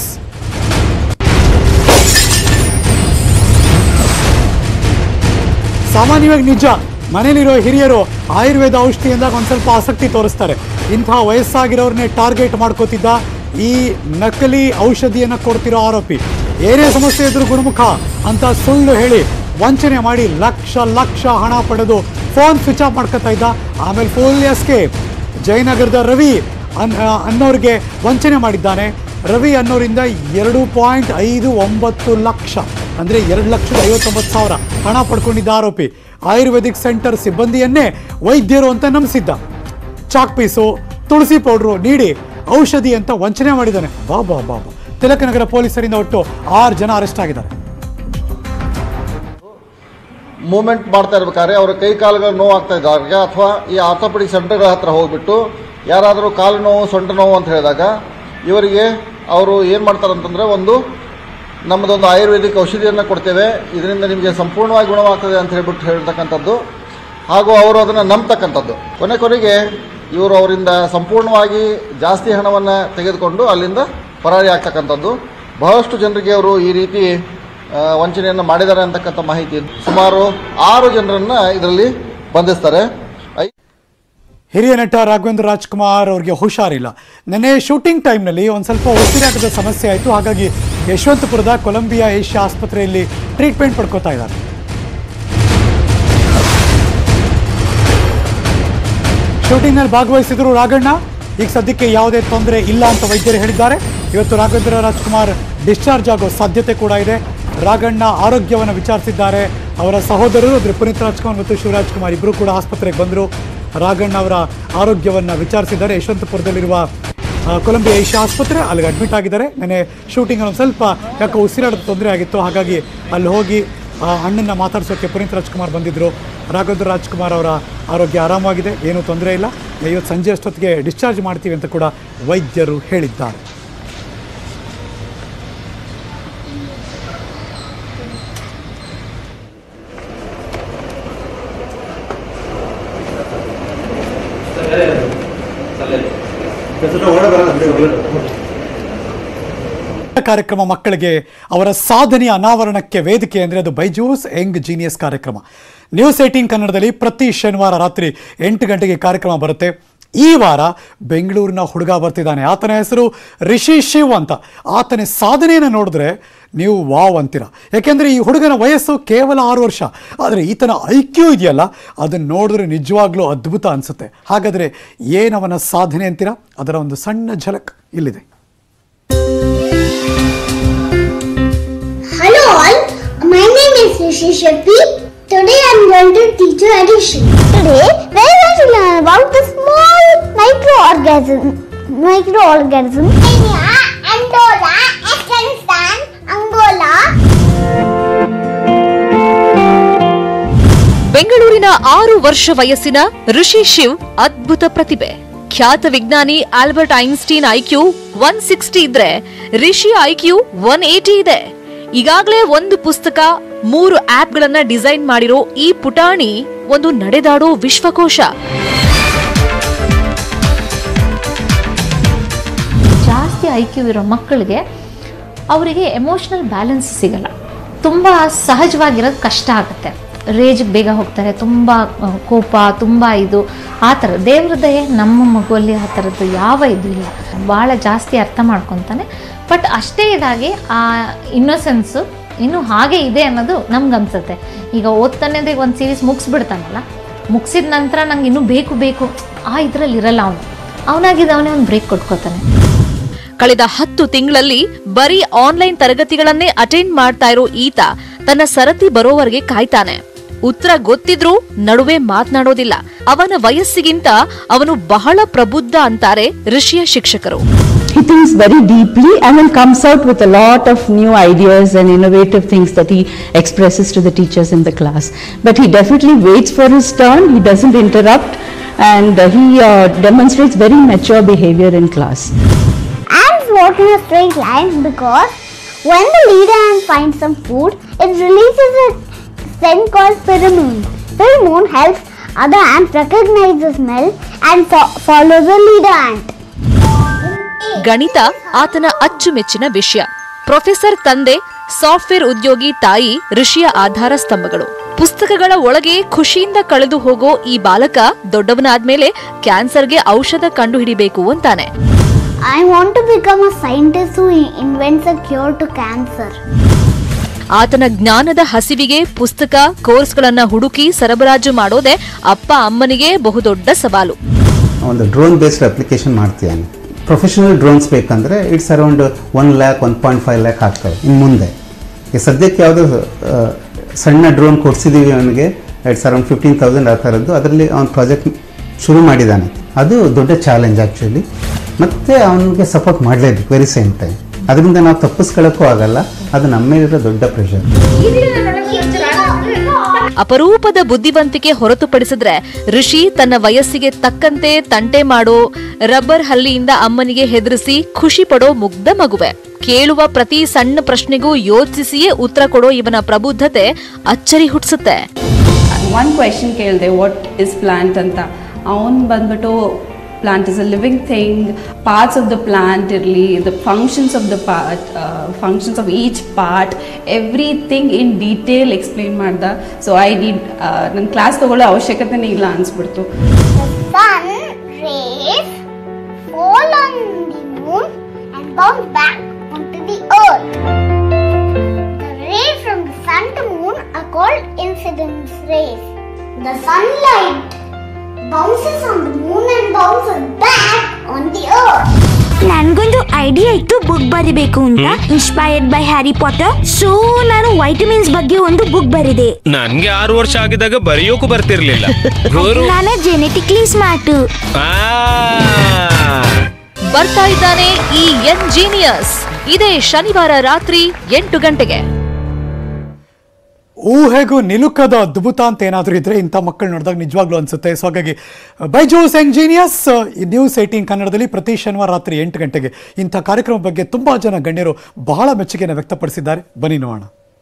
ಸಾಮಾನ್ಯವಾಗಿ ನಿಜ ಮನೇಲಿರೋ ಹಿರಿಯರು ಆಯುರ್ವೇದ ಔಷಧಿ ಅಂದಾಗ ಒಂದು ಸ್ವಲ್ಪ ಆಸಕ್ತಿ ತೋರಿಸ್ತಾರೆ ಇಂತಹ ವಯಸ್ಸಾಗಿರೋರನ್ನೇ ಟಾರ್ಗೆಟ್ ಮಾಡ್ಕೋತಿದ್ದ ಈ ನಕಲಿ ಔಷಧಿಯನ್ನು ಕೊಡ್ತಿರೋ ಆರೋಪಿ ಏನೇ ಸಮಸ್ಯೆ ಇದ್ರೂ ಗುಣಮುಖ ಅಂತ ಸುಳ್ಳು ಹೇಳಿ ವಂಚನೆ ಮಾಡಿ ಲಕ್ಷ ಲಕ್ಷ ಹಣ ಪಡೆದು ಫೋನ್ ಸ್ವಿಚ್ ಆಫ್ ಮಾಡ್ಕೊತಾ ಇದ್ದ ಆಮೇಲೆ ಫುಲ್ ಎಸ್ಕೇಪ್ ಜಯನಗರದ ರವಿ ಅನ್ ಅನ್ನೋರಿಗೆ ವಂಚನೆ ಮಾಡಿದ್ದಾನೆ ರವಿ ಅನ್ನೋರಿಂದ ಎರಡು ಪಾಯಿಂಟ್ ಐದು ಒಂಬತ್ತು ಲಕ್ಷ ಅಂದರೆ ಎರಡು ಲಕ್ಷದ ಐವತ್ತೊಂಬತ್ತು ಸಾವಿರ ಹಣ ಪಡ್ಕೊಂಡಿದ್ದ ಆರೋಪಿ ಆಯುರ್ವೇದಿಕ್ ಸೆಂಟರ್ ಸಿಬ್ಬಂದಿಯನ್ನೇ ವೈದ್ಯರು ಅಂತ ನಂಬಿಸಿದ್ದ ಚಾಕ್ ಪೀಸು ತುಳಸಿ ಪೌಡ್ರು ನೀಡಿ ಔಷಧಿ ಅಂತ ವಂಚನೆ ಮಾಡಿದ್ದಾನೆ ಬಾ ಬಾ ಬಾ ಬಾ ತಿಲಕನಗರ ಪೊಲೀಸರಿಂದ ಒಟ್ಟು ಆರು ಜನ ಅರೆಸ್ಟ್ ಆಗಿದ್ದಾರೆ ಮೂವ್ಮೆಂಟ್ ಮಾಡ್ತಾ ಇರ್ಬೇಕಾದ್ರೆ ಅವರ ಕೈ ಕಾಲುಗಳು ನೋವು ಆಗ್ತಾ ಇದ್ದಾಗ ಅಥವಾ ಈ ಆರ್ಥೋಪೆಡಿಕ್ ಸೆಂಟರ್ಗಳ ಹತ್ರ ಹೋಗ್ಬಿಟ್ಟು ಯಾರಾದರೂ ಕಾಲು ನೋವು ಸೊಂಟ ನೋವು ಅಂತ ಹೇಳಿದಾಗ ಇವರಿಗೆ ಅವರು ಏನು ಮಾಡ್ತಾರೆ ಅಂತಂದರೆ ಒಂದು ನಮ್ಮದೊಂದು ಆಯುರ್ವೇದಿಕ್ ಔಷಧಿಯನ್ನು ಕೊಡ್ತೇವೆ ಇದರಿಂದ ನಿಮಗೆ ಸಂಪೂರ್ಣವಾಗಿ ಗುಣವಾಗ್ತದೆ ಅಂತ ಹೇಳ್ಬಿಟ್ಟು ಹೇಳ್ತಕ್ಕಂಥದ್ದು ಹಾಗೂ ಅವರು ಅದನ್ನು ನಂಬ್ತಕ್ಕಂಥದ್ದು ಕೊನೆ ಕೊನೆಗೆ ಇವರು ಅವರಿಂದ ಸಂಪೂರ್ಣವಾಗಿ ಜಾಸ್ತಿ ಹಣವನ್ನು ತೆಗೆದುಕೊಂಡು ಅಲ್ಲಿಂದ ಪರಾರಿ ಆಗ್ತಕ್ಕಂಥದ್ದು ಬಹಳಷ್ಟು ಜನರಿಗೆ ಅವರು ಈ ರೀತಿ ಆ, ವಂಚನೆಯನ್ನು ಮಾಡಿದ್ದಾರೆ ಅಂತಕ್ಕಂಥ ಮಾಹಿತಿ ಇದೆ. ಸುಮಾರು ಆರು ಜನರನ್ನು ಇದರಲ್ಲಿ ಬಂಧಿಸ್ತಾರೆ ಐ ಹಿರಿಯ ನಟ ರಾಘವೇಂದ್ರ ರಾಜ್ಕುಮಾರ್ ಅವ್ರಿಗೆ ಹುಷಾರಿಲ್ಲ ನೆನ್ನೆ ಶೂಟಿಂಗ್ ಟೈಮ್ನಲ್ಲಿ ಒಂದು ಸ್ವಲ್ಪ ಉಸಿರಾಟದ ಸಮಸ್ಯೆ ಆಯಿತು ಹಾಗಾಗಿ ಯಶವಂತಪುರದ ಕೊಲಂಬಿಯಾ ಏಷ್ಯಾ ಆಸ್ಪತ್ರೆಯಲ್ಲಿ ಟ್ರೀಟ್ಮೆಂಟ್ ಪಡ್ಕೋತಾ ಇದ್ದಾರೆ ಶೂಟಿಂಗ್ನಲ್ಲಿ ಭಾಗವಹಿಸಿದ್ರು ರಾಘಣ್ಣ ಈಗ ಸದ್ಯಕ್ಕೆ ಯಾವುದೇ ತೊಂದರೆ ಇಲ್ಲ ಅಂತ ವೈದ್ಯರು ಹೇಳಿದ್ದಾರೆ ಇವತ್ತು ರಾಘವೇಂದ್ರ ರಾಜ್ಕುಮಾರ್ ಡಿಸ್ಚಾರ್ಜ್ ಆಗೋ ಸಾಧ್ಯತೆ ಕೂಡ ಇದೆ ರಾಘಣ್ಣ ಆರೋಗ್ಯವನ್ನು ವಿಚಾರಿಸಿದ್ದಾರೆ ಅವರ ಸಹೋದರರು ಅಂದರೆ ಪುನೀತ್ ರಾಜ್ಕುಮಾರ್ ಮತ್ತು ಶಿವರಾಜ್ ಕುಮಾರ್ ಇಬ್ಬರು ಕೂಡ ಆಸ್ಪತ್ರೆಗೆ ಬಂದರು ರಾಘಣ್ಣ ಅವರ ಆರೋಗ್ಯವನ್ನು ವಿಚಾರಿಸಿದ್ದಾರೆ ಯಶವಂತಪುರದಲ್ಲಿರುವ ಆ, ಕೊಲಂಬಿಯಾ ಏಷ್ಯಾ ಆಸ್ಪತ್ರೆ ಅಲ್ಲಿಗೆ ಅಡ್ಮಿಟ್ ಆಗಿದ್ದಾರೆ ನೆನೆ ಶೂಟಿಂಗ್ ಒಂದು ಸ್ವಲ್ಪ ಯಾಕೋ ಉಸಿರಾಡದ ತೊಂದರೆ ಆಗಿತ್ತು ಹಾಗಾಗಿ ಅಲ್ಲಿ ಹೋಗಿ ಆ, ಅಣ್ಣನ್ನ ಮಾತಾಡ್ಸೋಕ್ಕೆ ಪುನೀತ್ ರಾಜ್ಕುಮಾರ್ ಬಂದಿದ್ದರು ರಾಘವೇಂದ್ರ ರಾಜ್ಕುಮಾರ್ ಅವರ ಆರೋಗ್ಯ ಆರಾಮಾಗಿದೆ ಏನೂ ತೊಂದರೆ ಇಲ್ಲ ಇವತ್ತು ಸಂಜೆ ಅಷ್ಟೊತ್ತಿಗೆ ಡಿಸ್ಚಾರ್ಜ್ ಮಾಡ್ತೀವಿ ಅಂತ ಕೂಡ ವೈದ್ಯರು ಹೇಳಿದ್ದಾರೆ ಕಾರ್ಯಕ್ರಮ ಮಕ್ಕಳಿಗೆ ಅವರ ಸಾಧನೆಯ ಅನಾವರಣಕ್ಕೆ ವೇದಿಕೆ ಅಂದರೆ ಅದು ಬೈಜೂಸ್ ಯಂಗ್ ಜೀನಿಯಸ್ ಕಾರ್ಯಕ್ರಮ ನ್ಯೂಸ್ ಏಯ್ಟೀನ್ ಕನ್ನಡದಲ್ಲಿ ಪ್ರತಿ ಶನಿವಾರ ರಾತ್ರಿ ಎಂಟು ಗಂಟೆಗೆ ಕಾರ್ಯಕ್ರಮ ಬರುತ್ತೆ ಈ ವಾರ ಬೆಂಗಳೂರಿನ ಹುಡುಗ ಬರ್ತಿದ್ದಾನೆ ಆತನ ಹೆಸರು ರಿಷಿ ಶಿವ್ ಅಂತ ಆತನ ಸಾಧನೆಯನ್ನು ನೋಡಿದ್ರೆ ನೀವು ವಾವ್ ಅಂತೀರ ಯಾಕೆಂದರೆ ಈ ಹುಡುಗನ ವಯಸ್ಸು ಕೇವಲ ಆರು ವರ್ಷ ಆದರೆ ಈತನ ಐ ಕ್ಯೂ ಇದೆಯಲ್ಲ ಅದನ್ನು ನೋಡಿದ್ರೆ ನಿಜವಾಗ್ಲೂ ಅದ್ಭುತ ಅನಿಸುತ್ತೆ ಹಾಗಾದರೆ ಏನವನ ಸಾಧನೆ ಅಂತೀರಾ ಅದರ ಒಂದು ಸಣ್ಣ ಝಲಕ್ ಇಲ್ಲಿದೆ Hello all, my name is Rishi Shetty. Today I am going to teach you addition. Today we are going to learn about the small microorganism. Microorganism. Kenya, Angola, Afghanistan, Angola. ಬೆಂಗಳೂರಿನ ಆರು ವರ್ಷ ವಯಸ್ಸಿನ ಋಷಿ ಶಿವ್ ಅದ್ಭುತ ಪ್ರತಿಭೆ ಖ್ಯಾತ ವಿಜ್ಞಾನಿ Albert Einstein IQ one sixty ಇದ್ರೆ Rishi IQ one eighty ಇದೆ ಈಗಾಗಲೇ ಒಂದು ಪುಸ್ತಕ ಮೂರು ಆಪ್ಗಳನ್ನ ಡಿಸೈನ್ ಮಾಡಿರೋ ಈ ಪುಟಾಣಿ ಒಂದು ನಡೆದಾಡೋ ವಿಶ್ವಕೋಶ ಜಾಸ್ತಿ ಐ ಕ್ಯೂ ಇರೋ ಮಕ್ಕಳಿಗೆ ಅವರಿಗೆ ಎಮೋಷ್ನಲ್ ಬ್ಯಾಲೆನ್ಸ್ ಸಿಗಲ್ಲ ತುಂಬ ಸಹಜವಾಗಿರೋದು ಕಷ್ಟ ಆಗುತ್ತೆ ರೇಜ್ಗೆ ಬೇಗ ಹೋಗ್ತಾರೆ ತುಂಬ ಆ, ಕೋಪ ತುಂಬ ಇದು ಆ ಥರ ದೇವ್ರ ದಯೆ ನಮ್ಮ ಮಗುವಲ್ಲಿ ಆ ಥರದ್ದು ಯಾವ ಇದು ಇಲ್ಲ ಭಾಳ ಜಾಸ್ತಿ ಅರ್ಥ ಮಾಡ್ಕೊತಾನೆ ಬಟ್ ಅಷ್ಟೇ ಇದಾಗಿ ಆ ಇನ್ನೊಸೆನ್ಸು ಇನ್ನೂ ಹಾಗೆ ಇದೆ ಅನ್ನೋದು ನಮ್ಗೆ ಅನ್ಸುತ್ತೆ ಈಗ ಓದ್ತಾನೆ ಒಂದು ಸೀರೀಸ್ ಮುಗಿಸ್ಬಿಡ್ತಾನಲ್ಲ ಮುಗಿಸಿದ ನಂತರ ನಂಗೆ ಇನ್ನೂ ಬೇಕು ಬೇಕು ಆ ಇದರಲ್ಲಿ ಇರಲ್ಲ ಅವನು ಅವನಾಗಿದ್ದ ಅವನೇ ಒಂದು ಬ್ರೇಕ್ ಕೊಟ್ಕೋತಾನೆ ಕಳೆದ ಹತ್ತು ತಿಂಗಳಲ್ಲಿ ಬರೀ ಆನ್ಲೈನ್ ತರಗತಿಗಳನ್ನೇ ಅಟೆಂಡ್ ಮಾಡ್ತಾ ಇರೋ ಈತ ತನ್ನ ಸರತಿ ಬರೋವರೆಗೆ ಕಾಯ್ತಾನೆ ಉತ್ತರ ಗೊತ್ತಿದ್ರೂ ನಡುವೆ ಮಾತನಾಡೋದಿಲ್ಲ ಅವನ ವಯಸ್ಸಿಗಿಂತ ಅವನು ಬಹಳ ಪ್ರಬುದ್ಧ ಅಂತಾರೆ ಋಷಿಯ ಶಿಕ್ಷಕರು he thinks very deeply and then comes out with a lot of new ideas and innovative things that he expresses to the teachers in the class. But he definitely waits for his turn, he doesn't interrupt, and uh, he uh, demonstrates very mature behavior in class. Ants walk in a straight line because when the leader ant finds some food, it releases a scent called pheromone. Pheromone helps other ants recognize the smell and fo- follow the leader ant. ಗಣಿತ ಆತನ ಅಚ್ಚುಮೆಚ್ಚಿನ ವಿಷಯ professor ತಂದೆ software ಉದ್ಯೋಗಿ ತಾಯಿ ಋಷಿಯ ಆಧಾರ ಸ್ತಂಭಗಳು ಪುಸ್ತಕಗಳ ಒಳಗೆ ಖುಷಿಯಿಂದ ಕಳೆದು ಹೋಗೋ ಈ ಬಾಲಕ ದೊಡ್ಡವನಾದ್ಮೇಲೆ ಕ್ಯಾನ್ಸರ್ಗೆ ಔಷಧ ಕಂಡುಹಿಡಿಬೇಕು ಅಂತಾನೆ I want to become a scientist who invents a cure to cancer. ಆತನ ಜ್ಞಾನದ ಹಸಿವಿಗೆ ಪುಸ್ತಕ ಕೋರ್ಸ್ಗಳನ್ನ ಹುಡುಕಿ ಸರಬರಾಜು ಮಾಡೋದೇ ಅಪ್ಪ ಅಮ್ಮನಿಗೆ ಬಹುದೊಡ್ಡ ಸವಾಲು ಒಂದು ಡ್ರೋನ್ ಬೇಸ್ಡ್ ಅಪ್ಲಿಕೇಶನ್ ಮಾಡ್ತಿದ್ದಾನೆ ಪ್ರೊಫೆಷನಲ್ ಡ್ರೋನ್ಸ್ ಬೇಕಂದರೆ it's around one lakh one point five lakh ಆಗ್ತವೆ ಇನ್ನು ಮುಂದೆ ಈಗ ಸದ್ಯಕ್ಕೆ ಯಾವುದೋ ಆ, ಸಣ್ಣ ಡ್ರೋನ್ ಕೊಡಿಸಿದ್ದೀವಿ ಅವನಿಗೆ ಇಟ್ಸ್ ಅರೌಂಡ್ ಫಿಫ್ಟೀನ್ ತೌಸಂಡ್ ಆ ಥರದ್ದು ಅದರಲ್ಲಿ ಅವನು ಪ್ರಾಜೆಕ್ಟ್ ಶುರು ಮಾಡಿದ್ದಾನೆ ಅದು ದೊಡ್ಡ ಚಾಲೆಂಜ್ ಆ್ಯಕ್ಚುಲಿ ಮತ್ತು ಅವನಿಗೆ ಸಪೋರ್ಟ್ ಮಾಡಲೇಬೇಕು ವೆರಿ ಸೇಮ್ ಟೈಮ್ ಅದರಿಂದ ನಾವು ತಪ್ಪಿಸ್ಕೊಳ್ಳೋಕ್ಕೂ ಆಗಲ್ಲ ಅದು ನಮ್ಮ ಮೇಲಿರೋ ದೊಡ್ಡ ಪ್ರೆಷರ್ ಅಪರೂಪದ ಬುದ್ಧಿವಂತಿಕೆ ಹೊರತುಪಡಿಸಿದ್ರೆ ಋಷಿ ತನ್ನ ವಯಸ್ಸಿಗೆ ತಕ್ಕಂತೆ ತಂಟೆ ಮಾಡೋ ರಬ್ಬರ್ ಹಲ್ಲಿಯಿಂದ ಅಮ್ಮನಿಗೆ ಹೆದರಿಸಿ ಖುಷಿ ಪಡೋ ಮುಗ್ಧ ಮಗುವೆ ಕೇಳುವ ಪ್ರತಿ ಸಣ್ಣ ಪ್ರಶ್ನೆಗೂ ಯೋಚಿಸಿಯೇ ಉತ್ತರ ಕೊಡೋ ಇವನ ಪ್ರಬುದ್ಧತೆ ಅಚ್ಚರಿ ಹುಟ್ಟಿಸುತ್ತೆ ಒನ್ ಕ್ವೆಶನ್ ಕೇಳಿದೆ ವಾಟ್ ಇಸ್ ಪ್ಲಾಂಟ್ ಅಂತ ಅವನು ಬಂದ್ಬಿಟ್ಟು plant is a living thing parts of the plant ಇರಲಿ the functions of the part functions of each part everything in detail explain ಮಾಡ್ದ ಸೊ ಐ ನೀಡ್ ನನ್ನ ಕ್ಲಾಸ್ ತಗೊಳ್ಳೋ ಅವಶ್ಯಕತೆನೇ ಇಲ್ಲ ಅನಿಸ್ಬಿಡ್ತು sun rays fall on the moon and bounce back onto the earth. The rays from the sun to moon are called incidence rays. The sunlight bounces on the moon and bounces back on the earth. ನನ್ಗೊಂದು idea ಇತ್ತು book ಬರಿಬೇಕು ಅಂತ inspired by Harry Potter so ನಾನು vitamins ಬಗ್ಗೆ ಒಂದು book ಬರಿದೆ ನನ್ಗೆ ಆರು ವರ್ಷ ಆಗಿದಾಗ ಬರೆಯೋಕು ಬರ್ತಿರ್ಲಿಲ್ಲ ಗುರು ನಾನು ಜೆನೆಟಿಕ್ಲಿ ಸ್ಮಾರ್ಟ್ ಆ ಬರ್ತಾ ಇದ್ದಾನೆ ಈ ಯಂಗ್ ಜೀನಿಯಸ್ ಇದೇ ಶನಿವಾರ ರಾತ್ರಿ ಎಂಟು ಗಂಟೆಗೆ ಊಹೆಗೂ ನಿಲುಕದ ಅದ್ಭುತ ಅಂತ ಏನಾದರೂ ಇದ್ರೆ ಇಂಥ ಮಕ್ಕಳು ನೋಡಿದಾಗ ನಿಜವಾಗ್ಲೂ ಅನ್ಸುತ್ತೆ ಸೊ ಹಾಗಾಗಿ ಬೈಜೂಸ್ ಎಂಜಿನಿಯರ್ಸ್ ನ್ಯೂಸ್ ಏಯ್ಟೀನ್ ಕನ್ನಡದಲ್ಲಿ ಪ್ರತಿ ಶನಿವಾರ ರಾತ್ರಿ ಎಂಟು ಗಂಟೆಗೆ ಇಂಥ ಕಾರ್ಯಕ್ರಮ ಬಗ್ಗೆ ತುಂಬ ಜನ ಗಣ್ಯರು ಬಹಳ ಮೆಚ್ಚುಗೆಯನ್ನು ವ್ಯಕ್ತಪಡಿಸಿದ್ದಾರೆ ಬನ್ನಿ ನೋಡೋಣ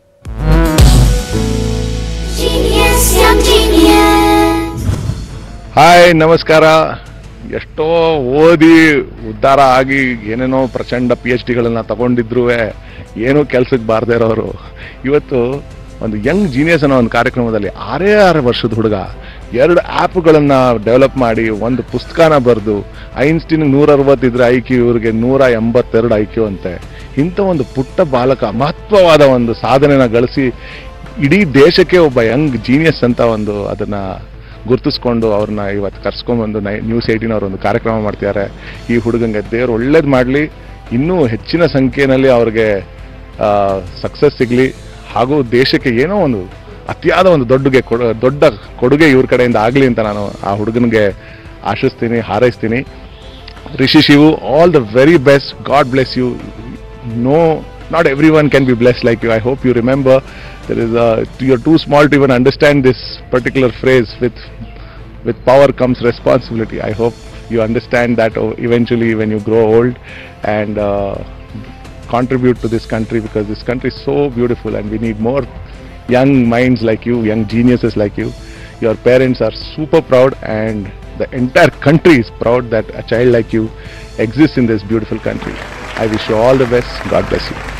Genius, young genius. ಹಾಯ್ ನಮಸ್ಕಾರ ಎಷ್ಟೋ ಓದಿ ಉದ್ಧಾರ ಆಗಿ ಏನೇನೋ ಪ್ರಚಂಡ ಪಿ ಎಚ್ ಡಿಗಳನ್ನ ತಗೊಂಡಿದ್ರು ಏನೂ ಕೆಲ್ಸಕ್ಕೆ ಬಾರದೇ ಇರೋರು ಇವತ್ತು ಒಂದು ಯಂಗ್ ಜೀನಿಯಸ್ ಅನ್ನೋ ಒಂದು ಕಾರ್ಯಕ್ರಮದಲ್ಲಿ ಆರೇ ಆರು ವರ್ಷದ ಹುಡುಗ ಎರಡು ಆ್ಯಪ್ಗಳನ್ನು ಡೆವಲಪ್ ಮಾಡಿ ಒಂದು ಪುಸ್ತಕನ ಬರೆದು ಐನ್ಸ್ಟೀನ್ ನೂರ ಅರವತ್ತಿದ್ರೆ ಐ ಕ್ಯೂ ಇವ್ರಿಗೆ ನೂರ ಎಂಬತ್ತೆರಡು ಐ ಕ್ಯೂ ಅಂತೆ ಇಂಥ ಒಂದು ಪುಟ್ಟ ಬಾಲಕ ಮಹತ್ವವಾದ ಒಂದು ಸಾಧನೆನ ಗಳಿಸಿ ಇಡೀ ದೇಶಕ್ಕೆ ಒಬ್ಬ ಯಂಗ್ ಜೀನಿಯಸ್ ಅಂತ ಒಂದು ಅದನ್ನ ಗುರ್ತಿಸ್ಕೊಂಡು ಅವ್ರನ್ನ ಇವತ್ತು ಕರ್ಸ್ಕೊಂಡ್ಬಂದು ನೈ ನ್ಯೂಸ್ ಏಯ್ಟೀನ್ ಅವರು ಒಂದು ಕಾರ್ಯಕ್ರಮ ಮಾಡ್ತಿದ್ದಾರೆ ಈ ಹುಡುಗಂಗೆ ದೇವ್ರು ಒಳ್ಳೇದು ಮಾಡಲಿ ಇನ್ನೂ ಹೆಚ್ಚಿನ ಸಂಖ್ಯೆಯಲ್ಲಿ ಅವ್ರಿಗೆ ಸಕ್ಸಸ್ ಸಿಗಲಿ ಹಾಗೂ ದೇಶಕ್ಕೆ ಏನೋ ಒಂದು ಅತಿಯಾದ ಒಂದು ದೊಡ್ಡಗೆ ಕೊಡ ದೊಡ್ಡ ಕೊಡುಗೆ ಇವ್ರ ಕಡೆಯಿಂದ ಆಗಲಿ ಅಂತ ನಾನು ಆ ಹುಡುಗನಿಗೆ ಆಶಿಸ್ತೀನಿ ಹಾರೈಸ್ತೀನಿ Rishi Shivu all the very best God bless you no not everyone can be blessed like you i hope you remember there is a you're too small to even understand this particular phrase with with power comes responsibility i hope you understand that o- eventually when you grow old and uh, contribute to this country because this country is so beautiful and we need more young minds like you young geniuses like you your parents are super proud and the entire country is proud that a child like you exists in this beautiful country I wish you all the best. God bless you.